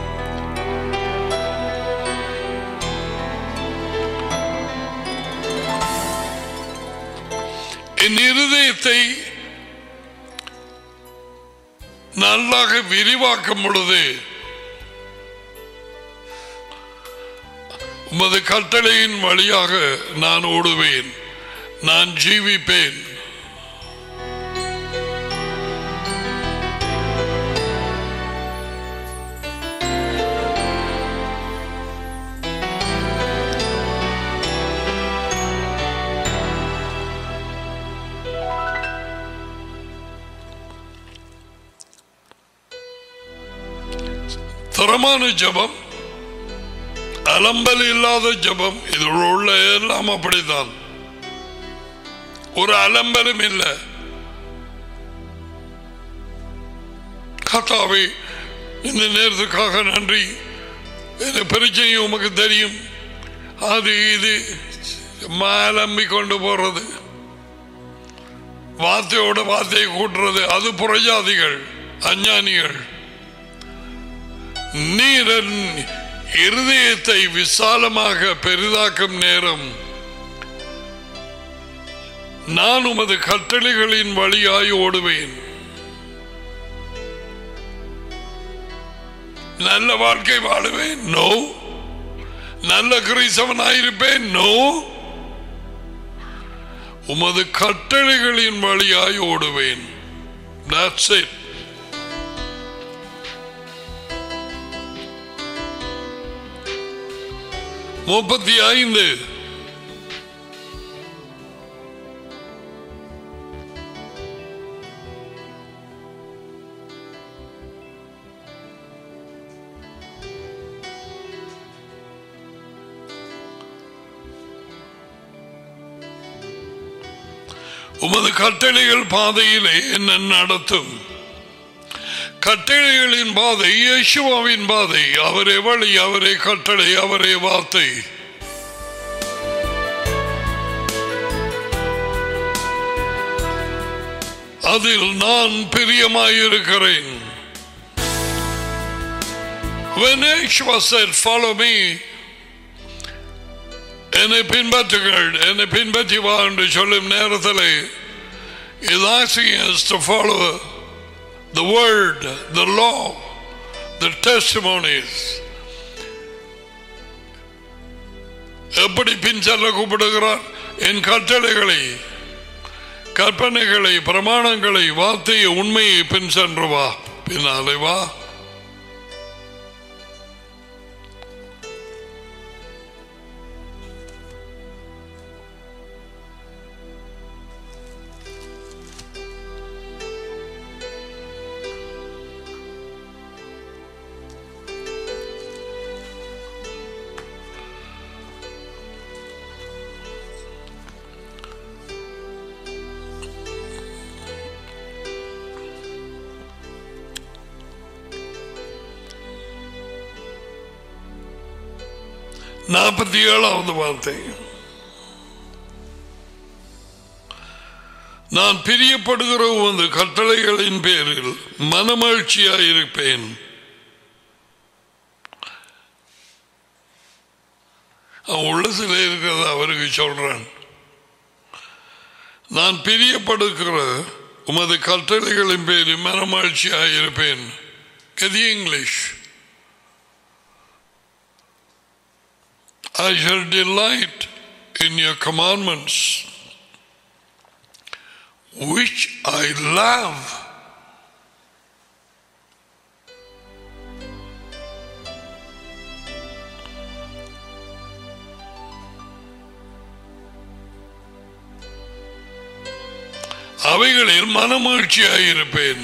என் இருதயத்தை நல்லாக விரிவாக்கும் பொழுது உமது கட்டளையின் வழியாக நான் ஓடுவேன் நான் ஜீவிப்பேன் தரமான ஜபம் அலம்பல் இல்லாத ஜபம் இதில் உள்ள எல்லாம் அப்படித்தான் ஒரு அலம்பலும் இல்லை கத்தாவே இந்த நேரத்துக்காக நன்றி இந்த பிரச்சனை உமக்கு தெரியும் அது இது மாலம்பி கொண்டு போறது வார்த்தையோட வார்த்தையை கூட்டுறது அது புறஜாதிகள் அஞ்ஞானிகள் நீரன் இருதயத்தை விசாலமாக பெரிதாக்கும் நேரம் நான் உமது கட்டளைகளின் வழியாய் ஓடுவேன் நல்ல வாழ்க்கை வாழுவேன் நோ நல்ல கிறிஸ்தவனாயிருப்பேன் நோ உமது கட்டளைகளின் வழியாய் ஓடுவேன் That's it. முப்பத்தி ஐந்து உமது கட்டளைகள் பாதையிலே என்ன நடத்தும் கட்டளைகளின் பாதை இயேசுவாவின் பாதை அவரே வழி அவரே கட்டளை அவரே வார்த்தை அதில் நான் பிரியமாயிருக்கிறேன் When Yeshua said, follow me, என்னை பின்பற்றுங்கள் என்னை பின்பற்றி வா என்று சொல்லும் நேரத்தில் is asking us to follow the word, the law, the testimonies. எப்படி பின் செல்ல கூப்பிடுகிறார் என் கட்டளைகளை கற்பனைகளை பிரமாணங்களை வார்த்தையை உண்மையை பின் சென்று வா பின்னாலே வா நாற்பத்தி ஏழாவது வார்த்தை நான் பிரியப்படுகிற உமது கட்டளைகளின் பேரில் மனமகிழ்ச்சியாயிருப்பேன் அவன் உள்ளத்தில் இருக்கிறத அவருக்கு சொல்றான் நான் பிரியப்படுகிற உமது கட்டளைகளின் பேரில் மனமகிழ்ச்சியாயிருப்பேன் கதி English I shall delight in your commandments, which I love. அவைகளில் மனமகிழ்ச்சியாயிருப்பேன்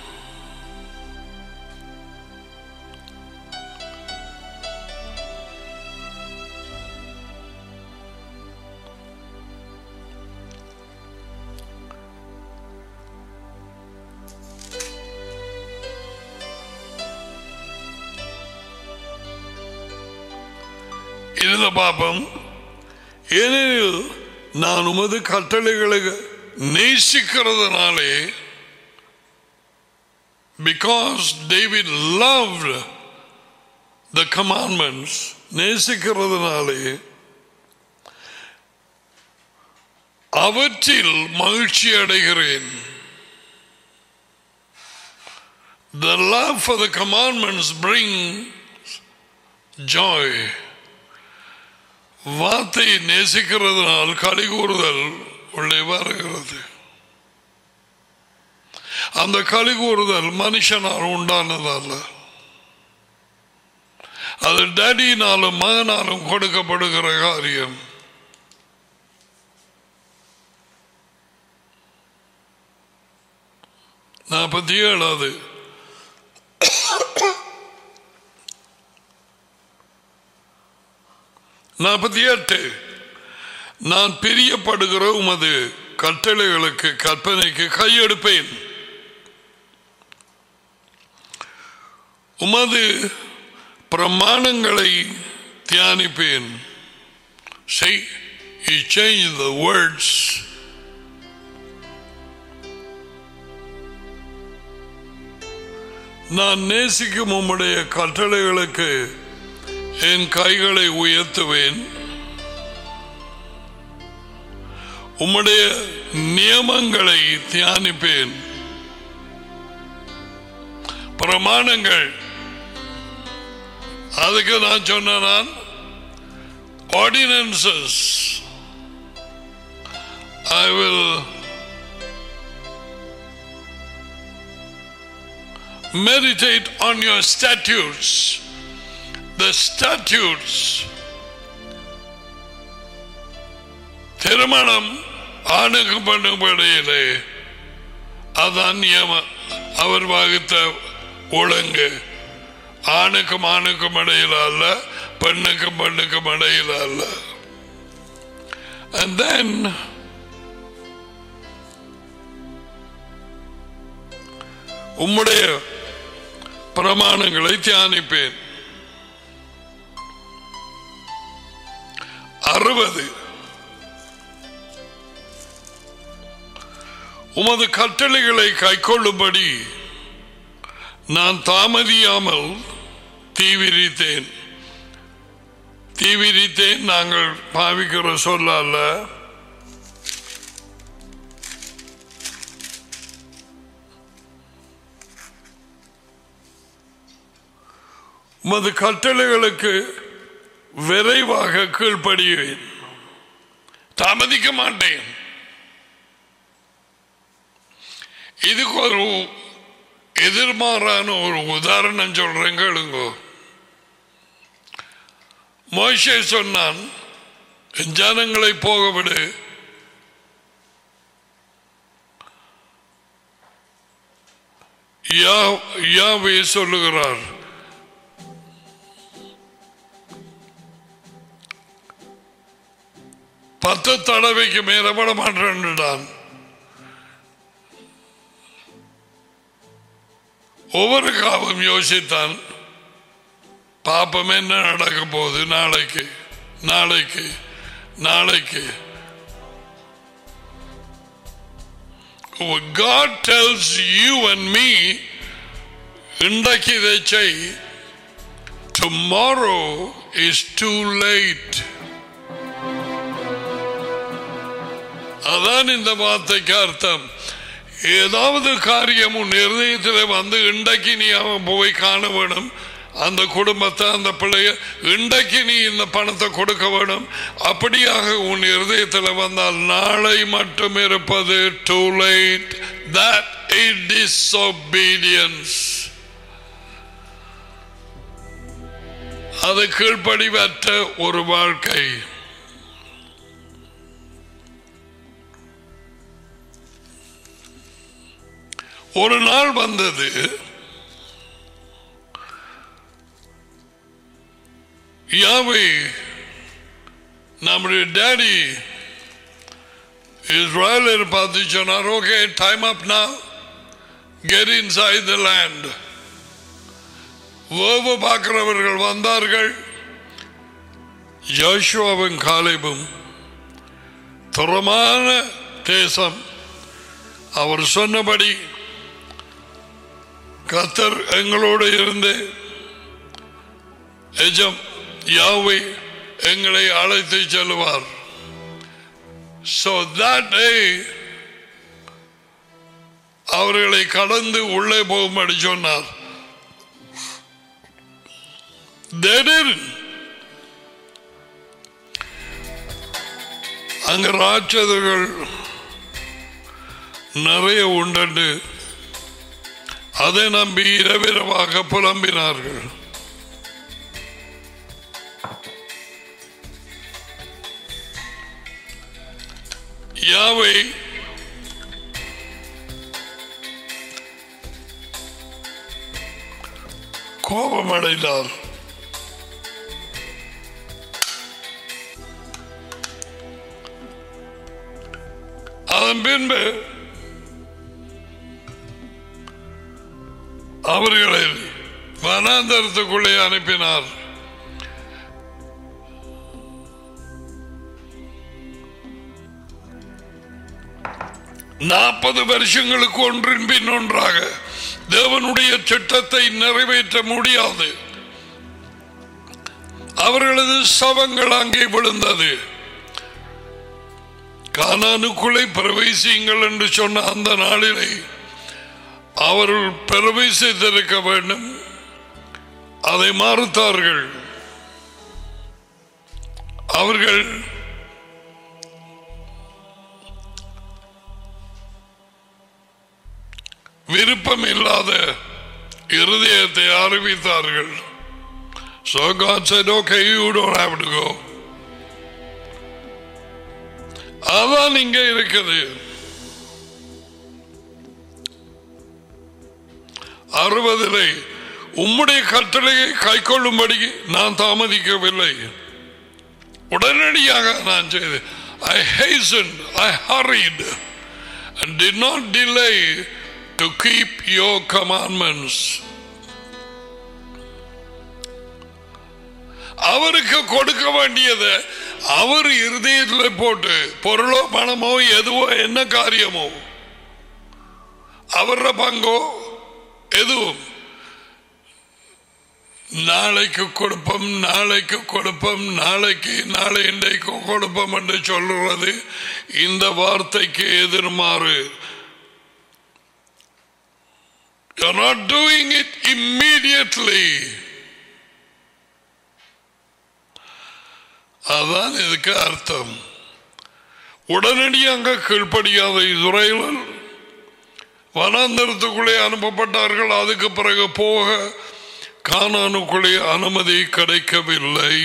இதுல பாப்போம் ஏனெனில் நான் உமது கட்டளைகளை நேசிக்கிறதுனாலே because David loved the commandments நேசிக்கிறதுனாலே அவற்றில் மகிழ்ச்சி அடைகிறேன் The love for the commandments brings joy. வார்த்தையை நேசிக்கிறதுனால் களி கூறுதல் உள்ளே வருகிறது அந்த களி கூறுதல் மனுஷனால் உண்டானதல்ல அது டேடினாலும் மகனாலும் கொடுக்கப்படுகிற காரியம் நாற்பத்தி ஏழாவது நாற்பத்தி எட்டு நான் பிரியப்படுகிற உமது கட்டளைகளுக்கு கற்பனைக்கு கையெடுப்பேன் உமது பிரமாணங்களை தியானிப்பேன் செய் he changed the words நான் நேசிக்கும் உம்முடைய கட்டளைகளுக்கு என் கைகளை உயர்த்துவேன் உம்முடைய நியமங்களை தியானிப்பேன் பிரமாணங்கள் அதுக்கு நான் சொன்ன நான் ordinances I will meditate on your statutes the statutes திருமணம் ஆணுக்கு பெண்ணுக்கு இடையிலே அதான் நியமம் அவர் வகுத்த ஒழுங்கு ஆணுக்கும் ஆணுக்கும் இடையில அல்ல பெண்ணுக்கும் பெண்ணுக்கும் இடையில அல்ல and then உம்முடைய பிரமாணங்களை தியானிப்பேன் அறுபது உமது கட்டளைகளை கைக்கொள்ளும்படி நான் தாமதியாமல் தீவிரித்தேன் தீவிரித்தேன் நாங்கள் பாவிக்கிற சொல்ல அல்ல உமது கட்டளைகளுக்கு விரைவாக கீழ்ப்படிவேன் தாமதிக்க மாட்டேன் இதுக்கு ஒரு எதிர்மாறான ஒரு உதாரணம் சொல்றேன் கேளுங்க மோசே சொன்னான் "என் ஜனங்களை போக விடு யா- யாவே சொல்லுகிறார் பத்து தடவைக்கு மேல விட மாட்டேன்டான் ஒவ்வொரு காவும் யோசித்தான் பாப்பம் என்ன நடக்க போகுது நாளைக்கு நாளைக்கு நாளைக்கு What God tells you and me இன்றைக்கு இதை செய் tomorrow is too late அதான் இந்த வார்த்தைக்கு அர்த்தம் ஏதாவது காரியம் உன் இருதயத்தில் வந்து இன்றைக்கு நீ அவன் போய் காண வேணும் அந்த குடும்பத்தை அந்த பிள்ளைய இன்றைக்கு நீ இந்த பணத்தை கொடுக்க வேணும் அப்படியாக உன் இருதயத்தில் வந்தால் நாளை மட்டும் இருப்பது delight that is disobedience அது கீழ்ப்படிவற்ற ஒரு வாழ்க்கை ஒரு நாள் வந்தது யாவை நம்முடைய டேடி இஸ்ராயலர் பார்த்து சொன்னார் ஓகே டைம் அப் நான் கெட் இன்சைட் த லேண்ட் வேவு பார்க்கிறவர்கள் வந்தார்கள் யோசுவாவும் காலேபும் துறமான தேசம் அவர் சொன்னபடி கத்தர் எங்களோடு இருந்து எஜம் யாவை எங்களை அழைத்து செல்வார் So that day அவர்களை கடந்து உள்ளே போகும்படி சொன்னார் They didn't. அங்க ராட்சதர்கள் நிறைய உண்டு அதை நம்பி இரவிரவாக புலம்பினார்கள் யாவை கோபமடைந்தார் அதன் பின்பு அவர்களை வனாந்தரத்துக்குள்ளே அனுப்பினார் நாற்பது வருஷங்களுக்கு ஒன்றின் பின் ஒன்றாக தேவனுடைய திட்டத்தை நிறைவேற்ற முடியாது அவர்களது சவங்கள் அங்கே விழுந்தது கானானுக்குள்ளே பிரவேசியுங்கள் என்று சொன்ன அந்த நாளிலே அவர்கள் பிரவேசித்திருக்க வேண்டும் அதை மறுத்தார்கள் அவர்கள் விருப்பம் இல்லாத இருதயத்தை அறிவித்தார்கள் So God said, okay, you don't have to go. அதான் இங்க இருக்குது அறுபதிலே உம்முடைய கட்டளையை கைக்கொள்ளும்படி நான் தாமதிக்கவில்லை உடனடியாக நான் செய்து ஐ hastened, I hurried and did not delay to keep your commandments. அவருக்கு கொடுக்க வேண்டியதை அவர் இருதயத்தில் போட்டு பொருளோ பணமோ எதுவோ என்ன காரியமோ அவர பங்கோ எதுவும் நாளைக்கு கொடுப்போம் நாளைக்கு கொடுப்போம் நாளைக்கு நாளை இன்றைக்கு கொடுப்போம் என்று சொல்றது இந்த வார்த்தைக்கு எதிர்மாறு You're not doing it immediately. அதான் இதுக்கு அர்த்தம் உடனடியாக கீழ்ப்படியாத இஸ்ரேலர் வனாந்தரத்துக்குள்ளே அனுப்பப்பட்டார்கள் அதுக்கு பிறகு போக கானானுக்குள்ளே அனுமதி கிடைக்கவில்லை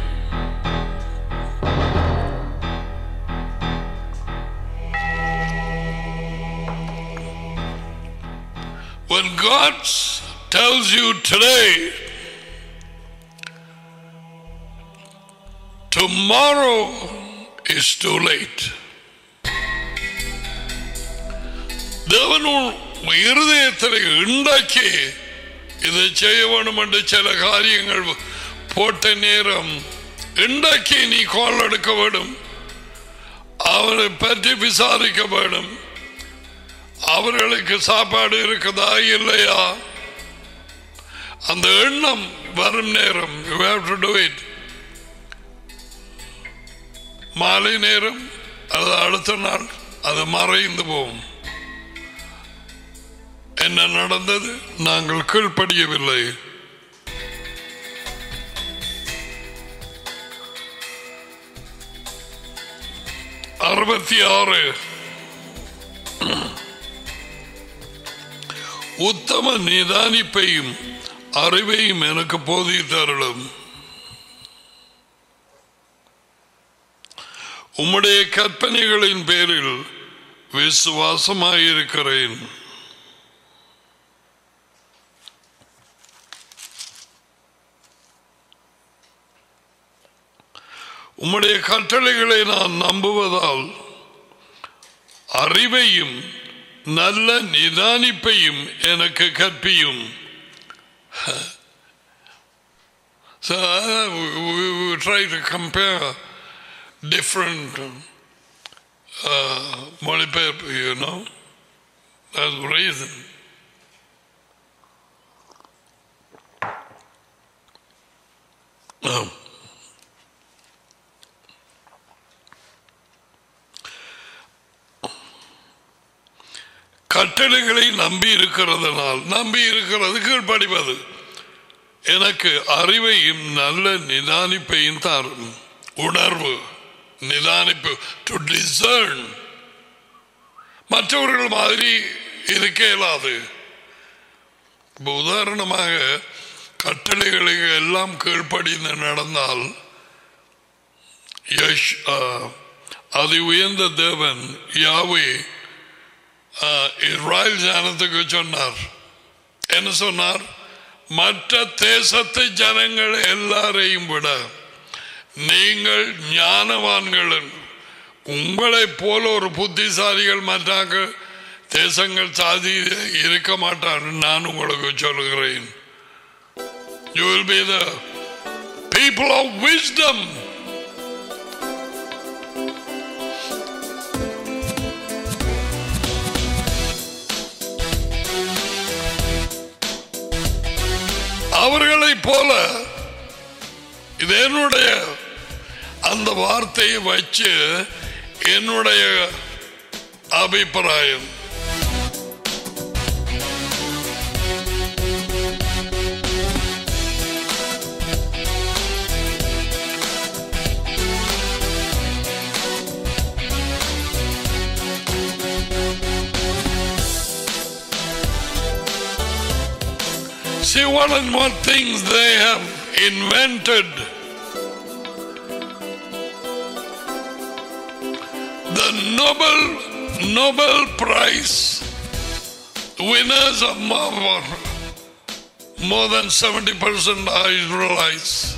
When God tells you today, tomorrow is too late. தேவன் உன் இருதயத்தில் உண்டாக்கி இதை செய்ய வேண்டும் என்று சில காரியங்கள் போட்ட நேரம் உண்டாக்கி நீ கால் எடுக்க வேண்டும் அவரை பற்றி விசாரிக்க வேண்டும் அவர்களுக்கு சாப்பாடு இருக்குதா இல்லையா அந்த எண்ணம் வரும் நேரம் you have to do it மாலை நேரம் அது அடுத்த நாள் அது மறைந்து போகும் என்ன நடந்தது நாங்கள் கீழ்ப்படியவில்லை அறுபத்தி ஆறு உத்தம நிதானிப்பையும் அறிவையும் எனக்கு போதித்தருளும் உம்முடைய கற்பனைகளின் பேரில் விசுவாசமாயிருக்கிறேன் உம்முடைய கட்டளைகளை நான் நம்புவதால் அறிவையும் நல்ல நிதானிப்பையும் எனக்கு கற்பியும் So uh, we, we, we try to compare different uh, மொழிபெயர்ப்பு, you know. That's the reason. Um, கட்டளைகளை நம்பி இருக்கிறதுனால் நம்பி இருக்கிறது கீழ்ப்படிவது எனக்கு அறிவையும் நல்ல நிதானிப்பையும் தரும் உணர்வு நிதானிப்பு டு டிசர்ன் மற்றவர்கள் மாதிரி இருக்க இயலாது இப்ப உதாரணமாக கட்டளைகளுக்கு எல்லாம் கீழ்ப்படிந்து நடந்தால் யஷ் ஆ, அது உயர்ந்த தேவன் யாவே இஸ்ராயல் ஜனத்துக்கு சொன்னார் என்ன சொன்னார் மற்ற தேசத்து ஜனங்கள் எல்லாரையும் விட நீங்கள் ஞானவான்கள் உங்களைப் போல ஒரு புத்திசாலிகள் மற்றாங்க தேசங்கள் சாதி இருக்க மாட்டார் நான் உங்களுக்கு சொல்லுகிறேன் You will be the people of wisdom. அவர்களைப் போல இது என்னுடைய அந்த வார்த்தையை வச்சு என்னுடைய அபிப்பிராயம் See what and what things they have invented. The Nobel Nobel Prize winners of more, more than 70% are Israelites.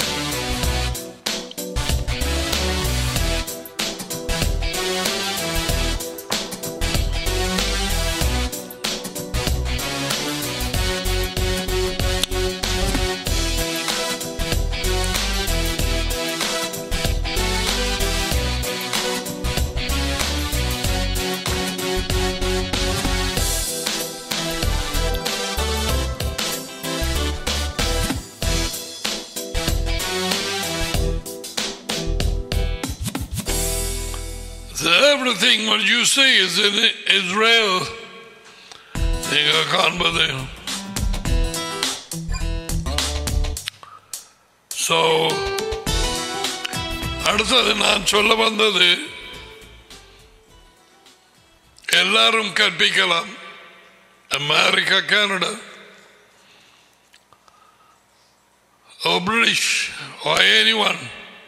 So everything what you see is in Israel. நீங்க காண்பது So, அடுத்தது நான் சொல்ல வந்தது எல்லாரும் கற்பிக்கலாம் America, Canada, or British, or anyone,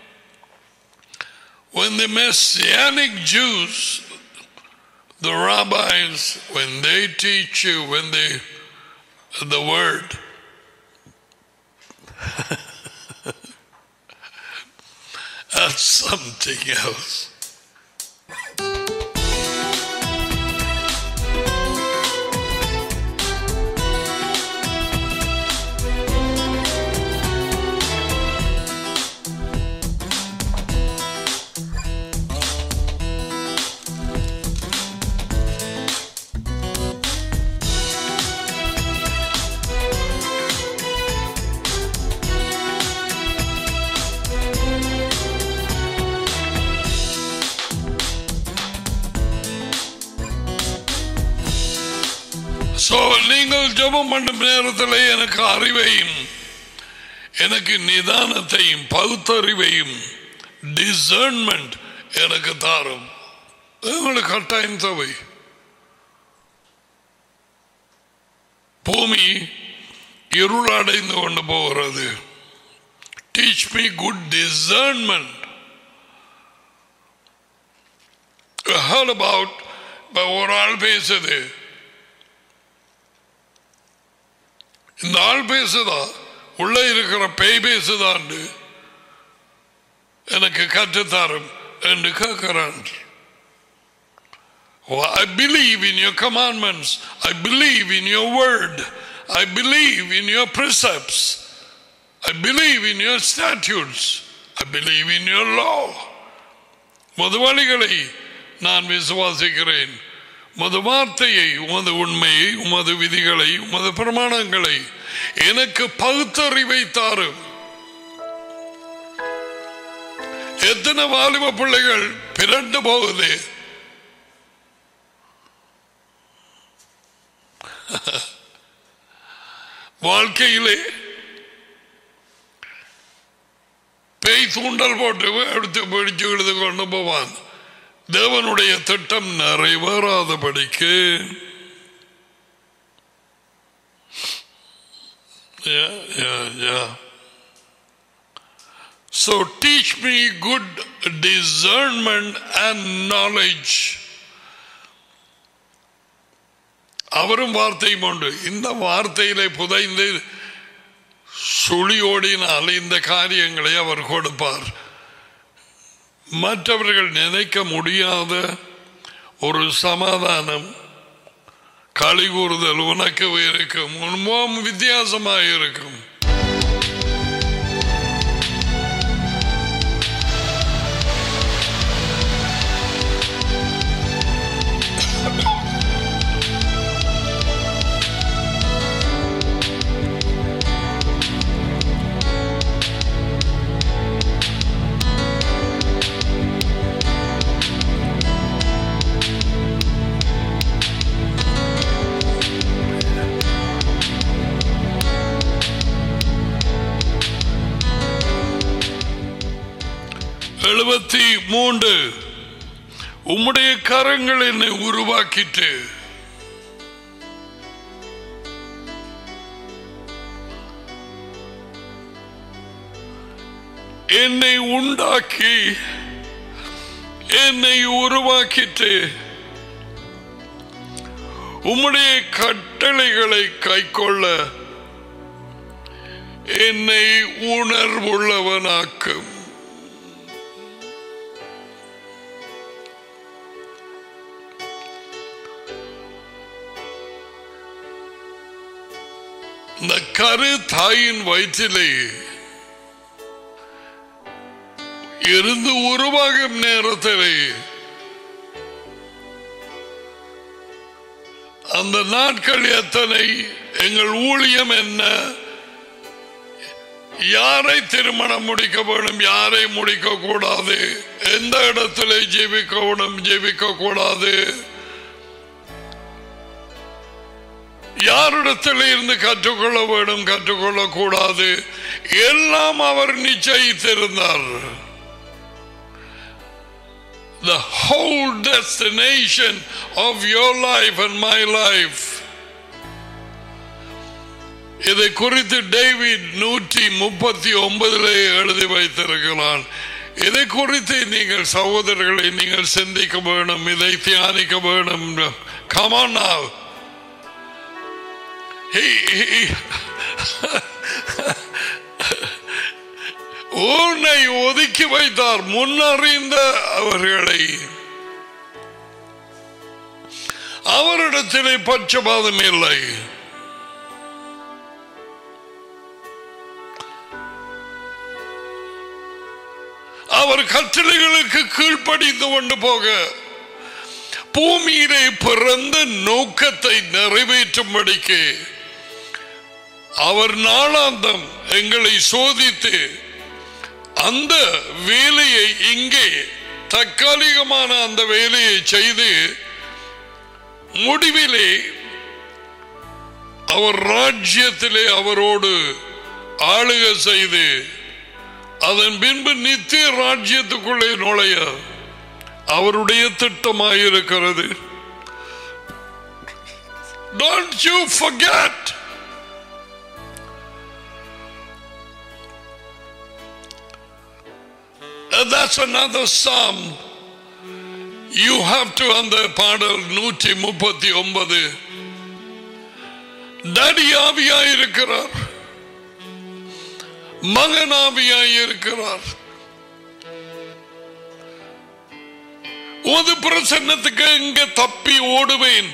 when the Messianic Jews, the rabbis, when they teach you, when they, the word, that's something else. So, நீங்கள் ஜெபம் பண்ணும் நேரத்தில் எனக்கு அறிவையும் எனக்கு நிதானத்தையும் பகுத்தறிவையும் டிசர்ன்மெண்ட் எனக்கு தாரும் உங்களுக்கு கட்டாயம் தேவை பூமி இருளடைந்து கொண்டு போகிறது teach me good discernment heard about இப்போ ஒரு ஆள் பேசுது இந்த ஆள் பேசுதா உள்ள இருக்கிற பேய் பேசுதான்னு எனக்கு கற்றுத்தாரும் என்று கேட்கிறான் Oh, I believe in your commandments. I believe in your word. I believe in your precepts. I believe in your statutes. I believe in your law. மது வழிகளை நான் விசுவாசிக்கிறேன் உமது வார்த்தையை உமது உண்மையை உமது விதிகளை உமது பிரமாணங்களை எனக்கு பகுத்தறிவை தாரும் எத்தனை வாலிப பிள்ளைகள் பிறண்டு போகுது வாழ்க்கையிலே பேய் தூண்டல் போட்டு எடுத்து பிடிச்சு எழுது கொண்டு போவான் தேவனுடைய திட்டம் நிறைவேறாதபடிக்கு Yeah, yeah, yeah. So teach me good discernment and knowledge. அவரும் வார்த்தையும் உண்டு இந்த வார்த்தையிலே புதைந்து சுழியோடினால் இந்த காரியங்களை அவர் கொடுப்பார் மற்றவர்கள் நினைக்க முடியாத ஒரு சமாதானம் களி கூறுதல் உனக்கு இருக்கும் உண்மம் வித்தியாசமாக இருக்கும் எழுபத்தி மூன்று உம்முடைய கரங்கள் என்னை உருவாக்கிட்டு என்னை உண்டாக்கி என்னை உருவாக்கிட்டு உம்முடைய கட்டளைகளை கைக்கொள்ள என்னை உணர்வுள்ளவனாக்கும் இந்த கரு தாயின் வயிற்றிலே இருந்து உருவாகும் நேரத்திலே அந்த நாட்கள் எத்தனை எங்கள் ஊழியம் என்ன யாரை திருமணம் முடிக்க வேணும் யாரை முடிக்க கூடாது எந்த இடத்துல ஜீவிக்க வேணும் ஜீவிக்க கூடாது யாரிடத்தில் இருந்து கற்றுக்கொள்ள வேண்டும் கற்றுக்கொள்ள கூடாது எல்லாம் அவர் நிச்சயித்திருந்தார் the whole destination of your life and my life இதை குறித்து டேவிட் நூற்றி முப்பத்தி ஒன்பதிலே எழுதி வைத்திருக்கிறான் இதை குறித்து நீங்கள் சகோதரர்களை நீங்கள் சிந்திக்க வேணும் இதை தியானிக்க வேணும் கமான் now He- he- உன்னை ஒதுக்கி வைத்தார் முன்னறிந்த அவர்களை அவரிடத்திலே பட்சபாதம் இல்லை அவர் கட்டளைகளுக்கு கீழ்ப்படிந்து கொண்டு போக பூமியிலே பிறந்த நோக்கத்தை நிறைவேற்றும்படிக்கு அவர் நாளாந்தம் எங்களை சோதித்து அந்த வேலையை இங்கே தற்காலிகமான அந்த வேலையை செய்து முடிவிலே அவர் ராஜ்யத்திலே அவரோடு ஆளுக செய்து அதன் பின்பு நித்திய ராஜ்யத்துக்குள்ளே நுழைய அவருடைய திட்டமாயிருக்கிறது Don't you forget And that's another psalm. You have to அந்த பாடல் நூற்றி முப்பத்தி ஒன்பது டடியாவியாய் இருக்கிறார் மகனாவியாய் இருக்கிறார் உமது பிரசன்னத்துக்கு எங்க தப்பி ஓடுவேன்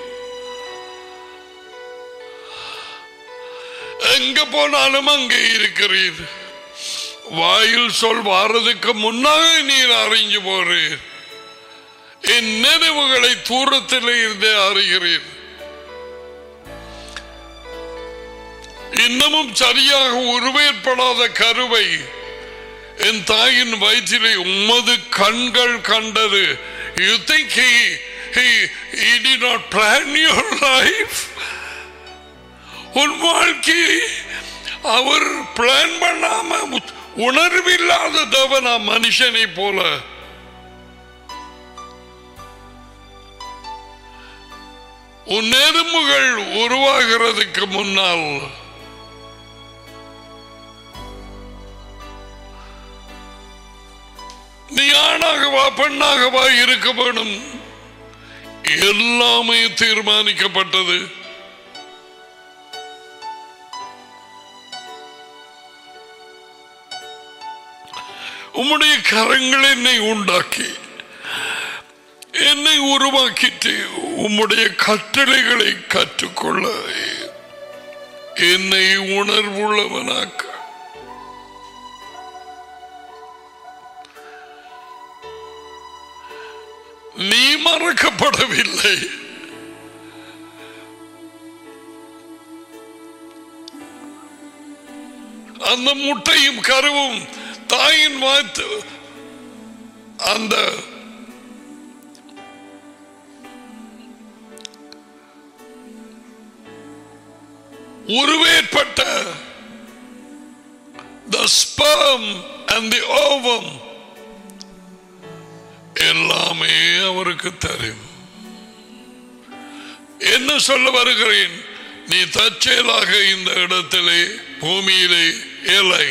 எங்க போனாலும் அங்கே இருக்கிறீர் வாயில் சொல் வாரதுக்கு முன்னாக நீர் அறிஞ்சு போறீர் என் நினைவுகளை தூரத்தில் இருந்தே அறிகிறீர் இன்னமும் சரியாக உருவேற்படாத கருவை என் தாயின் வயிற்றிலே உமது கண்கள் கண்டது you think he he he did not plan your life உன் வாழ்க்கையை அவர் பிளான் பண்ணாம உணர்வில்லாத தேவனா மனுஷனை போல உன் எறும்புகள் உருவாகிறதுக்கு முன்னால் நீ ஆணாகவா பெண்ணாகவா இருக்க வேணும் எல்லாமே தீர்மானிக்கப்பட்டது உம்முடைய கரங்கள் என்னை உண்டாக்கி என்னை உருவாக்கிட்டு உம்முடைய கட்டளைகளை கற்றுக்கொள்ள என்னை உணர்வுள்ளவனாக்க நீ மறக்கப்படவில்லை அந்த முட்டையும் கருவும் தாயின் வாய்த்து அந்த உருவேற்பட்ட the sperm and the ovum எல்லாமே அவருக்கு தெரியும் என்ன சொல்ல வருகிறேன் நீ தற்செயலாக இந்த இடத்திலே பூமியிலே ஏலை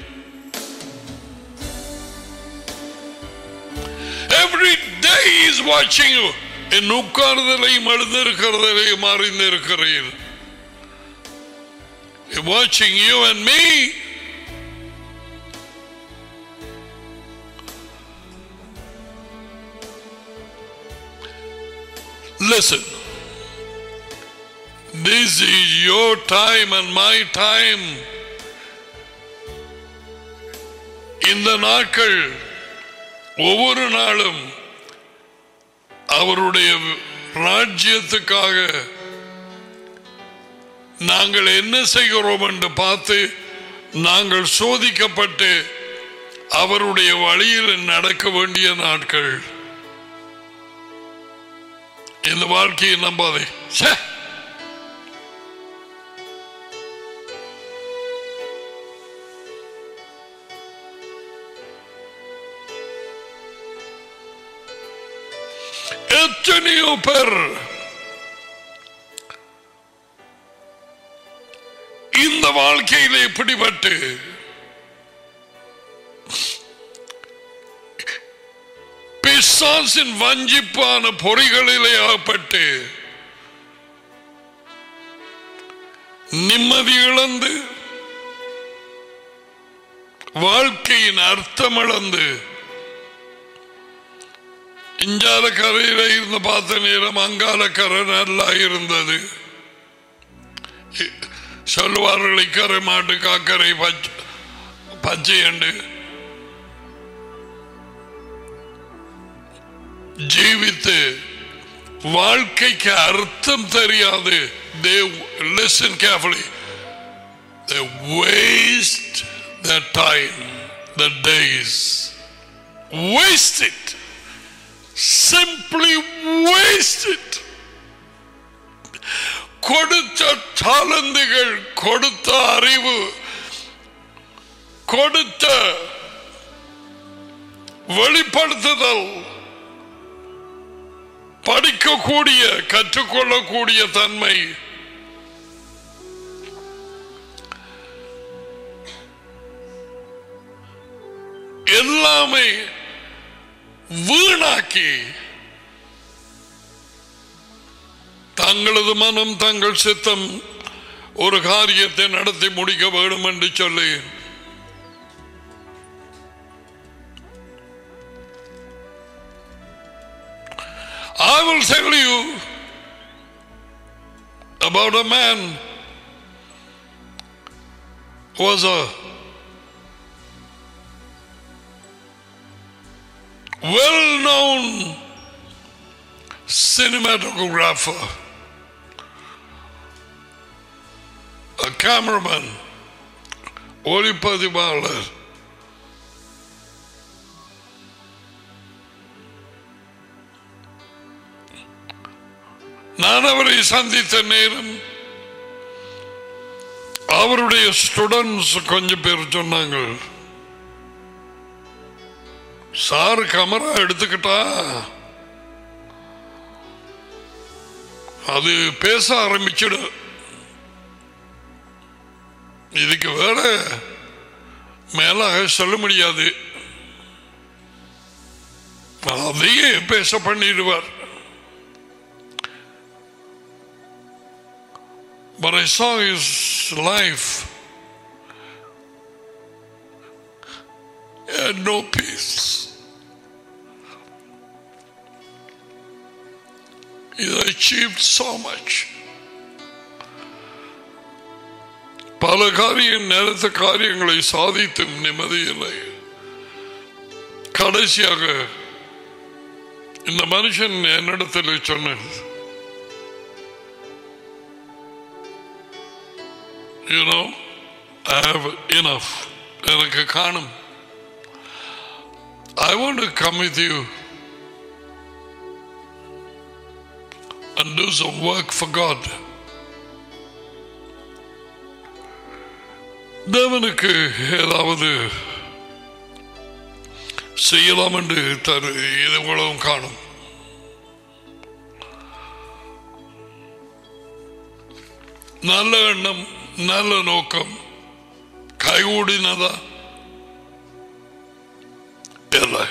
Every day he is watching you. N உட்கார்தலையும் எழுந்திருக்கிறதையும் அறிந்திருக்கிறீர் watching you and me. Listen. This is your time and my time. இந்த நாட்கள் ஒவ்வொரு நாளும் அவருடைய ராஜ்யத்துக்காக நாங்கள் என்ன செய்கிறோம் என்று பார்த்து நாங்கள் சோதிக்கப்பட்டு அவருடைய வழியில் நடக்க வேண்டிய நாட்கள் இந்த வாழ்க்கையை நம்பாதே ச்சே எத்தனையோ பேர் வாழ்க்கையிலே பிடிபட்டு பிசாசின் வஞ்சிப்பான பொறிகளிலே அகப்பட்டு நிம்மதி இழந்து வாழ்க்கையின் அர்த்தம் இழந்து இஞ்சால கரையில இருந்து பார்த்த நேரம் அங்கால கரை நல்லா இருந்தது சொல்லுவார்கள் இக்கரை மாட்டு காக்கரை பச்சை பச்சை அண்டு ஜீவித்து வாழ்க்கைக்கு அர்த்தம் தெரியாது they listen carefully they waste their time the days waste it simply waste it கொடுத்த தாளந்துகள் கொடுத்த அறிவு கொடுத்த வெளிப்படுத்துதல் படிக்கக்கூடிய கற்றுக்கொள்ளக்கூடிய தன்மை எல்லாமே வீணாக்கி தங்களது மனம் தங்கள் சித்தம் ஒரு காரியத்தை நடத்தி முடிக்க வேண்டும் என்று சொல்லி I will tell you about a man who was a well known cinematographer, a cameraman, ஒளிப்பதிவாளர் நான் அவரை சந்தித்த நேரம் அவருடைய ஸ்டூடெண்ட்ஸ் கொஞ்சம் பேர் சொன்னாங்க சார் கமரா எடுத்துக்கிட்டா அது பேச ஆரம்பிச்சிடு இதுக்கு வேற மேலாக சொல்ல முடியாது அதையே பேச பண்ணிடுவார் But I saw his life. He had no peace. He achieved so much. பல காரியம் நேரத்த காரியங்களை சாதித்தும் நிம்மதி இல்லை கடைசியாக இந்த மனுஷன் என்னிடத்தில் சொன்னது you know, I have enough. எனக்கு காணும் I want to come with you and do some work for God. தேவனுக்கு ஏதாவது செய்யலாம் என்று தரு இது உலகம் காணும் நல்ல எண்ணம் நல்ல நோக்கம் கைகூடினதா இல்லை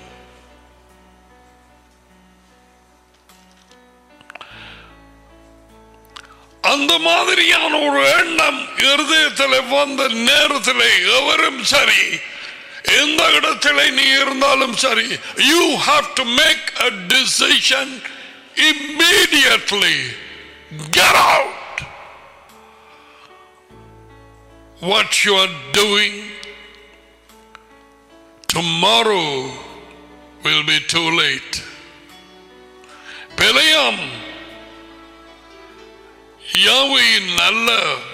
அந்த மாதிரியான ஒரு எண்ணம் இருதயத்தில் வந்த நேரத்தில் எவரும் சரி எந்த இடத்துல நீ இருந்தாலும் சரி you have to make a decision immediately get out what you are doing tomorrow will be too late. பிழையாம் யாவையின் நல்ல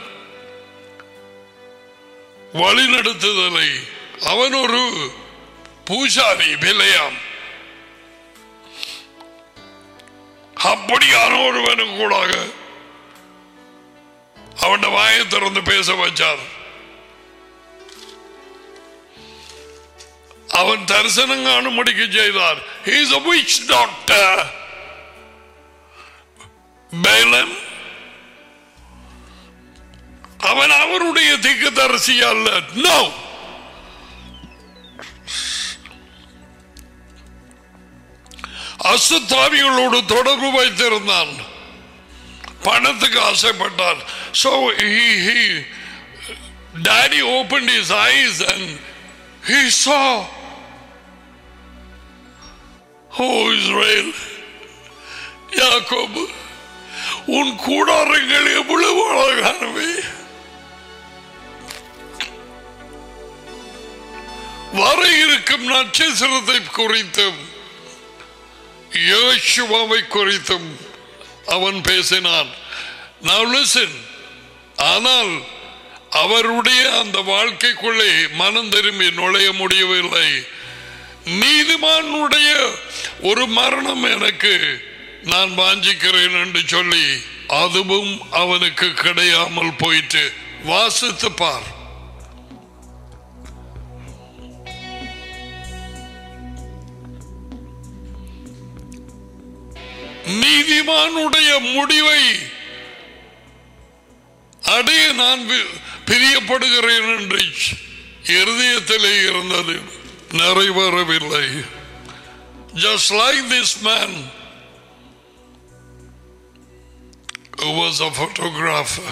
வழிநடத்துதலை அவன் ஒரு பூசாரி பிழையாம் அப்படியான ஒருவனுக்கு கூடாக அவன் வாயை திறந்து பேச வச்சார் அவன் தரிசனம் காணும்படிக்கு செய்தார் is a witch doctor Balaam அவன் அவருடைய திக்குதரிசி அல்ல நோ அசுத்தாவிகளோடு தொடர்பு வைத்திருந்தான் பணத்துக்கு ஆசைப்பட்டான் so he he daddy opened his eyes and he saw oh Israel யாக்கோபு உன் கூடாரங்கள் எவ்வளவு அழகானவை வர இருக்கும் நட்சத்திரத்தை குறித்தும் யோசுவாவை குறித்தும் அவன் பேசினான் Now listen ஆனால் அவருடைய அந்த வாழ்க்கைக்குள்ளே மனம் திரும்பி நுழைய முடியவில்லை நீதிமானுடைய ஒரு மரணம் எனக்கு நான் வாஞ்சிக்கிறேன் என்று சொல்லி அதுவும் அவனுக்கு கிடையாமல் போயிட்டு வாசித்து பார் நீதிமானுடைய முடிவை அடைய நான் வி- பிரியப்படுகிறேன் என்று இருதயத்திலே இருந்தது நிறைவேறவில்லை just like this man who was a photographer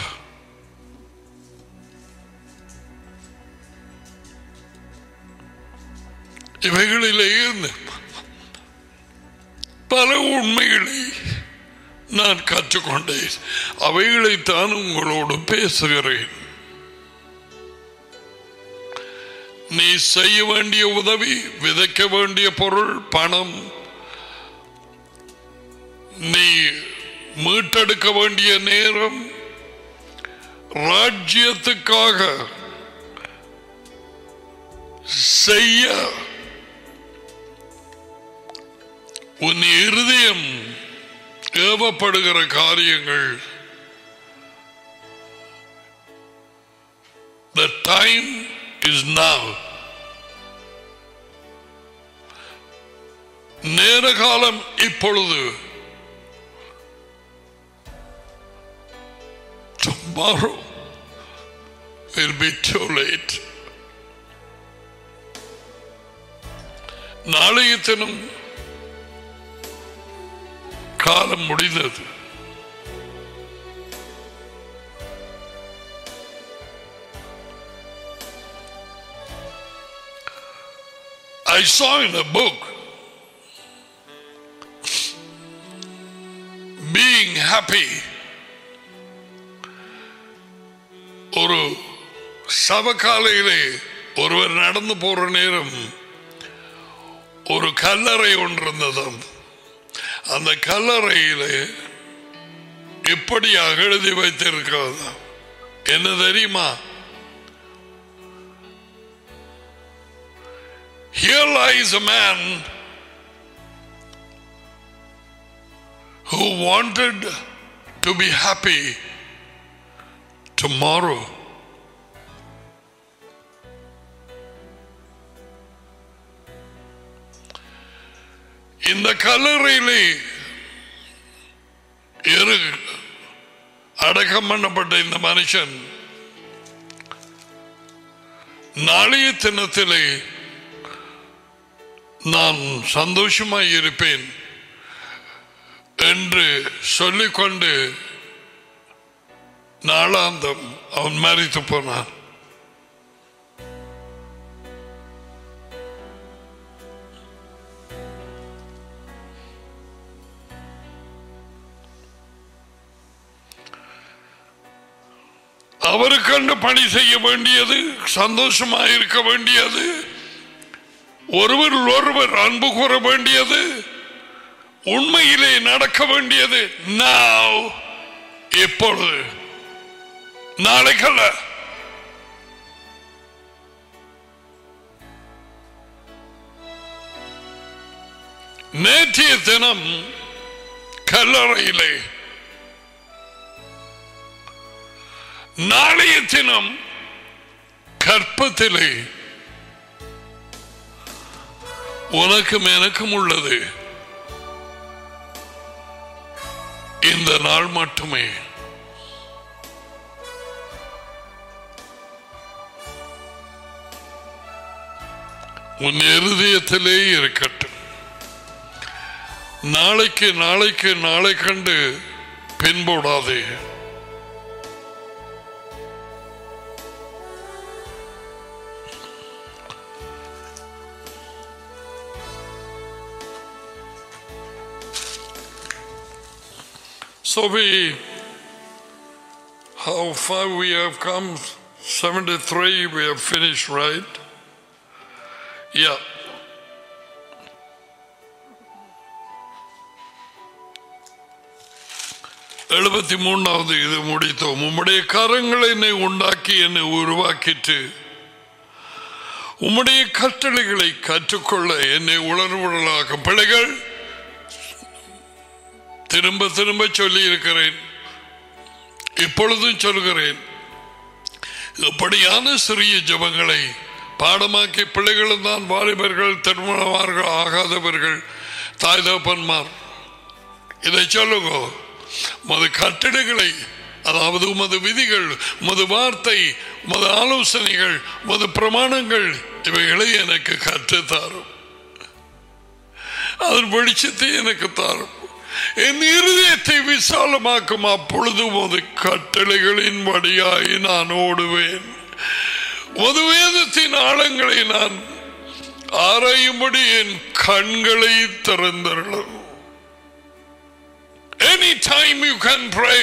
இவைகளிலே இருந்து பல உண்மைகளை நான் கற்றுக்கொண்டேன் அவைகளைத்தான் உங்களோடு பேசுகிறேன் நீ செய்ய வேண்டிய உதவி விதைக்க வேண்டிய பொருள் பணம் நீ மீட்டெடுக்க வேண்டிய நேரம் ராஜ்யத்துக்காக செய்ய உன் இருதயம் ஏவப்படுகிற காரியங்கள் The time is now. நேர காலம் இப்பொழுது tomorrow will be too late. நாளைய தினம் காலம் முடிந்தது I saw in a book being happy ஒரு சபகாலையிலே ஒருவர் நடந்து போற நேரம் ஒரு கல்லறை ஒன்று இருந்ததாம் அந்த கல்லறையிலே எப்படியாக எழுதி வைத்திருக்கிறது என்ன தெரியுமா Here lies a man who wanted to be happy tomorrow. இந்த கல்லறையிலே இரு அடக்கம் பண்ணப்பட்ட இந்த மனுஷன் நாளைய தினத்திலே நான் சந்தோஷமாய் இருப்பேன் என்று சொல்லிக்கொண்டு நாளாந்தம் அவன் மறித்து போனான் அவருக்கென்று பணி செய்ய வேண்டியது சந்தோஷமாக இருக்க வேண்டியது ஒருவர் ஒருவர் அன்பு கூற வேண்டியது உண்மையிலே நடக்க வேண்டியது now இப்பொழுது நாளைக்கல்ல நேற்றைய தினம் கல்லறையிலே நாளைய தினம் கற்பத்திலே உனக்கும் எனக்கும் உள்ளது இந்த நாள் மட்டுமே உன் இருதயத்திலே இருக்கட்டும் நாளைக்கு நாளைக்கு நாளை கண்டு பின்போடாதே So we, how far we have come, 73 we have finished, right? Yeah. எழுபத்தி மூணாவது இது முடித்தோம் உம்முடைய கரங்களை என்னை உண்டாக்கி என்னை உருவாக்கிட்டு உம்முடைய கட்டளைகளை கற்றுக்கொள்ள என்னை உணர்வுடலாக பிள்ளைகள் திரும்ப திரும்ப சொல்லி இருக்கிறேன் இப்பொழுதும் சொல்கிறேன் இப்படியான சிறிய ஜபங்களை பாடமாக்கி பிள்ளைகளும் தான் வாலிபர்கள் திருமணமார்கள் ஆகாதவர்கள் தாய் தகப்பன்மார் இதை சொல்லுங்க மது கட்டிடங்களை அதாவது உமது விதிகள் உமது வார்த்தை உமது ஆலோசனைகள் உமது பிரமாணங்கள் இவைகளை எனக்கு கற்றுத்தாரும் அதன் வெளிச்சத்தை எனக்கு தாரும் என் இருதயத்தை விசாலமாக்கும் அப்பொழுது உமது கட்டளைகளின் வழியாய் நான் ஓடுவேன் உமது வேதத்தின் ஆழங்களை நான் ஆராயும்படி என் கண்களை திறந்தருளும் Anytime you can pray.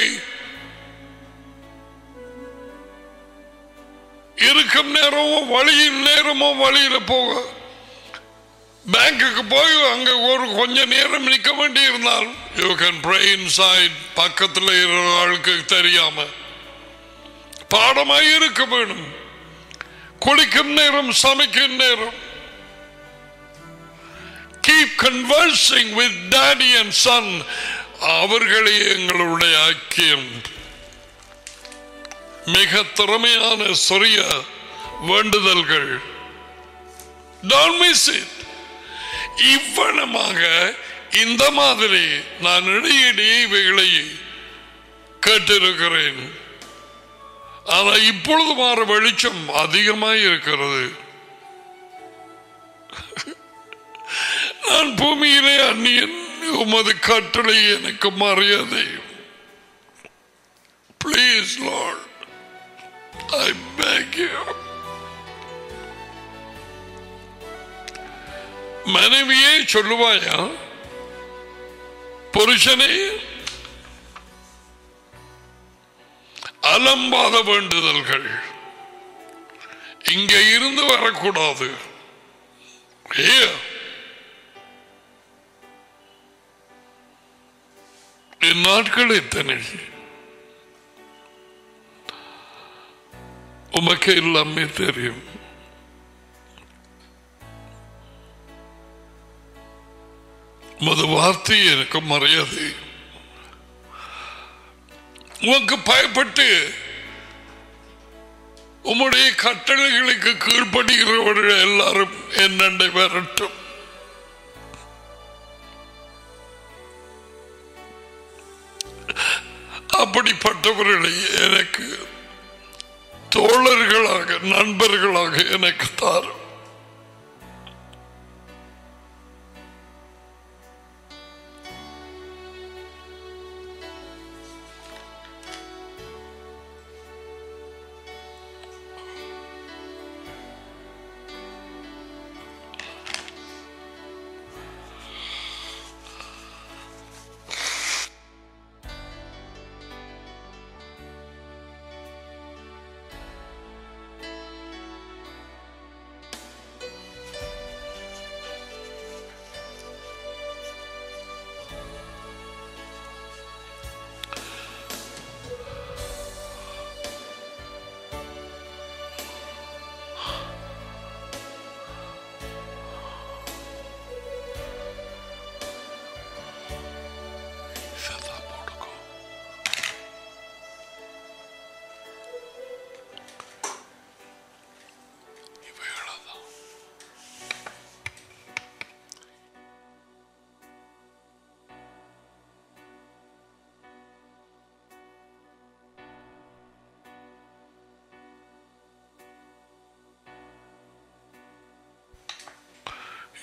இருக்கும் நேரமோ வழியின் நேரமோ வழியில போக பேங்குக்கு போய் அங்க ஒரு கொஞ்ச நேரம் நிக்க வேண்டி இருந்தால் யூ கேன் ப்ரே இன்சைட் பக்கத்தில் இருக்கிற ஆளுக்கு தெரியாம பாடமாய் இருக்க வேணும் குளிக்கும் நேரம் சமைக்கும் நேரம் keep conversing with daddy and son அவர்களே எங்களுடைய ஐக்கியம் மிக திறமையான சொரிய வேண்டுதல்கள் Don't miss it. இவ்வளமாக இந்த மாதிரி நான் இடையிடையே இவைகளை கேட்டிருக்கிறேன் ஆனா இப்பொழுது மாற வெளிச்சம் அதிகமாய் இருக்கிறது நான் பூமியிலே அந்நியன் உமது கட்டளை எனக்கு மரியாதை please lord I beg you மனைவியே சொல்லுவாயா புருஷனே அலம்பாத வேண்டுதல்கள் இங்க இருந்து வரக்கூடாது Here. என் நாட்கள் எத்தனை உமக்கு எல்லாமே தெரியும் உமது வார்த்தை எனக்கு மரியாதை உமக்கு பயப்பட்டு உம்முடைய கட்டளைகளுக்கு கீழ்ப்படுகிறவர்கள் எல்லாரும் என்னண்டை வரட்டும் அப்படிப்பட்டவர்களை எனக்கு தோழர்களாக நண்பர்களாக எனக்கு தாரும்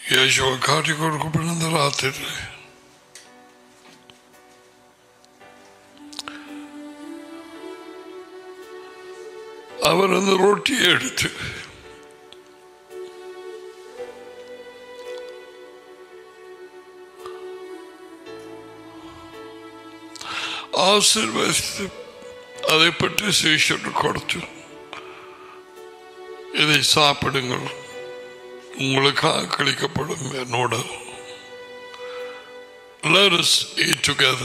യേശുവ കാട്ടിക്കൊടുക്കപ്പെടുന്ന രാത്രി അവരന്ന് റൊട്ടിയെ എടുത്ത് ஆசீர்வதித்து அதை பற்றி சீஷனுக்கு கொடுத்து இதை சாப்பிடுங்கள் உங்களுக்காக கழிக்கப்படும் என்னோட Let us eat together.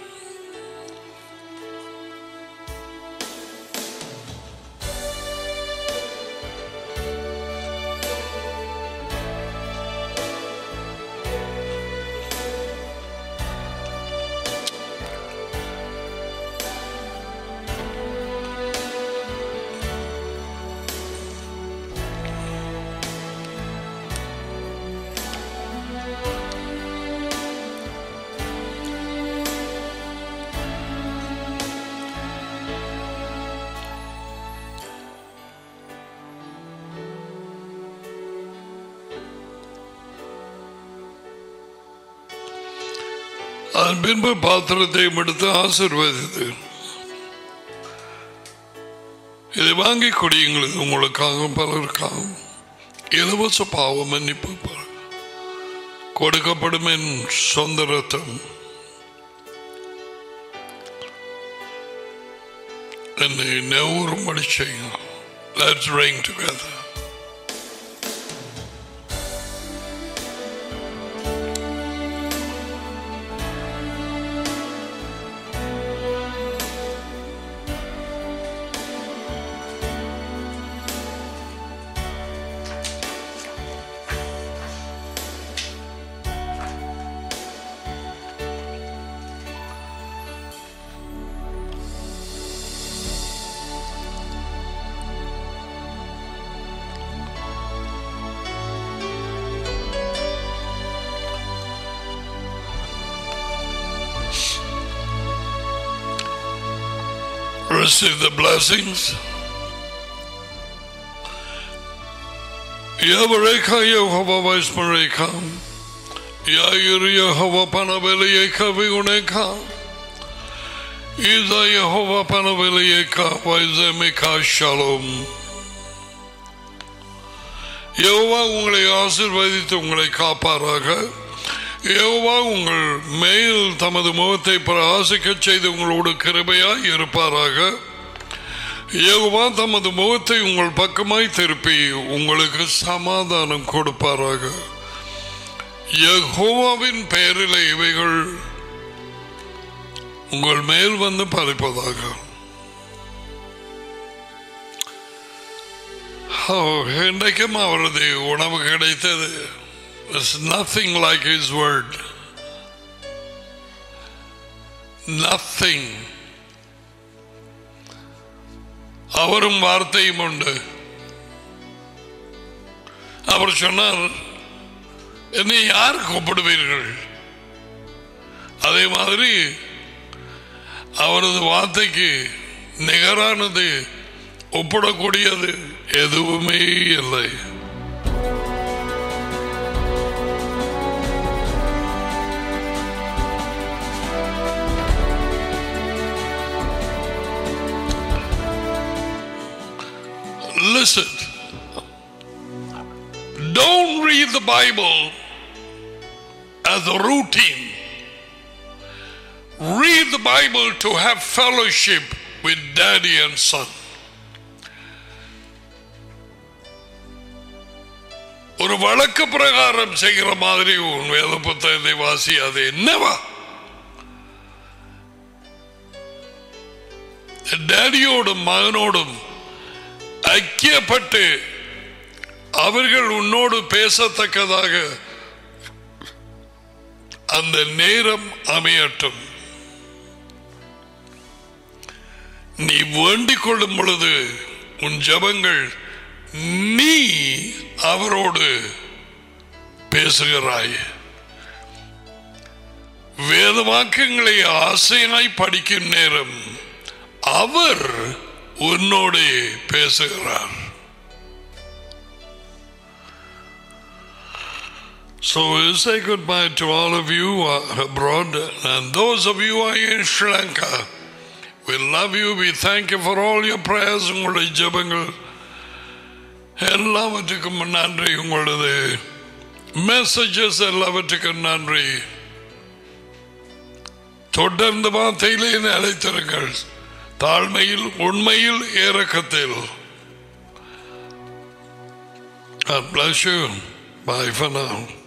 அதன் பின்பு பாத்திரத்தையும் எடுத்து ஆசிர்வதித்து இதை வாங்கி குடியுங்கள் இது உங்களுக்காகவும் பலருக்காகவும் இலவச பாவ மன்னிப்பு பெற கொடுக்கப்படும் என் சொந்த ரத்தம் என்னை நெவுறும்படி செய்யும் Let's ring together. receive the blessings. Yavareka Yehova Vaismareka. Yair Yehova Panaveleka Viguneka. Iza Yehova Panaveleka Vaizemeka Shalom. Jehovah உங்களை ஆசிர்வதித்து உங்களை காப்பாராக யெகோவா உங்கள் மேல் தமது முகத்தை பிரகாசிக்கச் செய்து உங்களோடு கிருபையாய் இருப்பாராக யெகோவா தமது முகத்தை உங்கள் பக்கமாய் திருப்பி உங்களுக்கு சமாதானம் கொடுப்பாராக யெகோவாவின் பெயரில் இவைகள் உங்கள் மேல் வந்து பறிப்பதாக இன்றைக்கும் அவரது உணவு கிடைத்தது There's nothing like his word. Nothing. அவரும் வார்த்தையும் உண்டு அவர் சொன்னார் என்னை யார் கூப்பிடுவீர்கள் அதே மாதிரி அவரது வார்த்தைக்கு நிகரானது ஒப்பிடக்கூடியது எதுவுமே இல்லை Listen. Don't read the Bible as a routine. Read the Bible to have fellowship with daddy and son. ஒரு வழக்கு பிரகாரம் செய்கிற மாதிரி உன் வேத புத்தகத்தை வாசி அது என்னவா டேடியோடும் மகனோடும் ஐக்கியப்பட்டு அவர்கள் உன்னோடு பேசத்தக்கதாக அந்த நேரம் அமையட்டும் நீ வேண்டிக் கொள்ளும் பொழுது உன் ஜபங்கள் நீ அவரோடு பேசுகிறாய் வேத வாக்கியங்களை ஆசையாய் படிக்கும் நேரம் அவர் உன்னோடு பேசுகிறார் So we say goodbye to all of you who are abroad and those of you who are in Sri Lanka. We love you. We thank you for all your prayers. உங்களுடைய ஜெபங்கள் எல்லாவற்றுக்கும் நன்றி உங்களது மெசேஜஸ் எல்லாவற்றுக்கும் நன்றி தொடர்ந்து வார்த்தையிலே அழைத்திருங்கள் தாழ்மையில் உண்மையில் ஏறக்கத்தில் God bless you. Bye for now.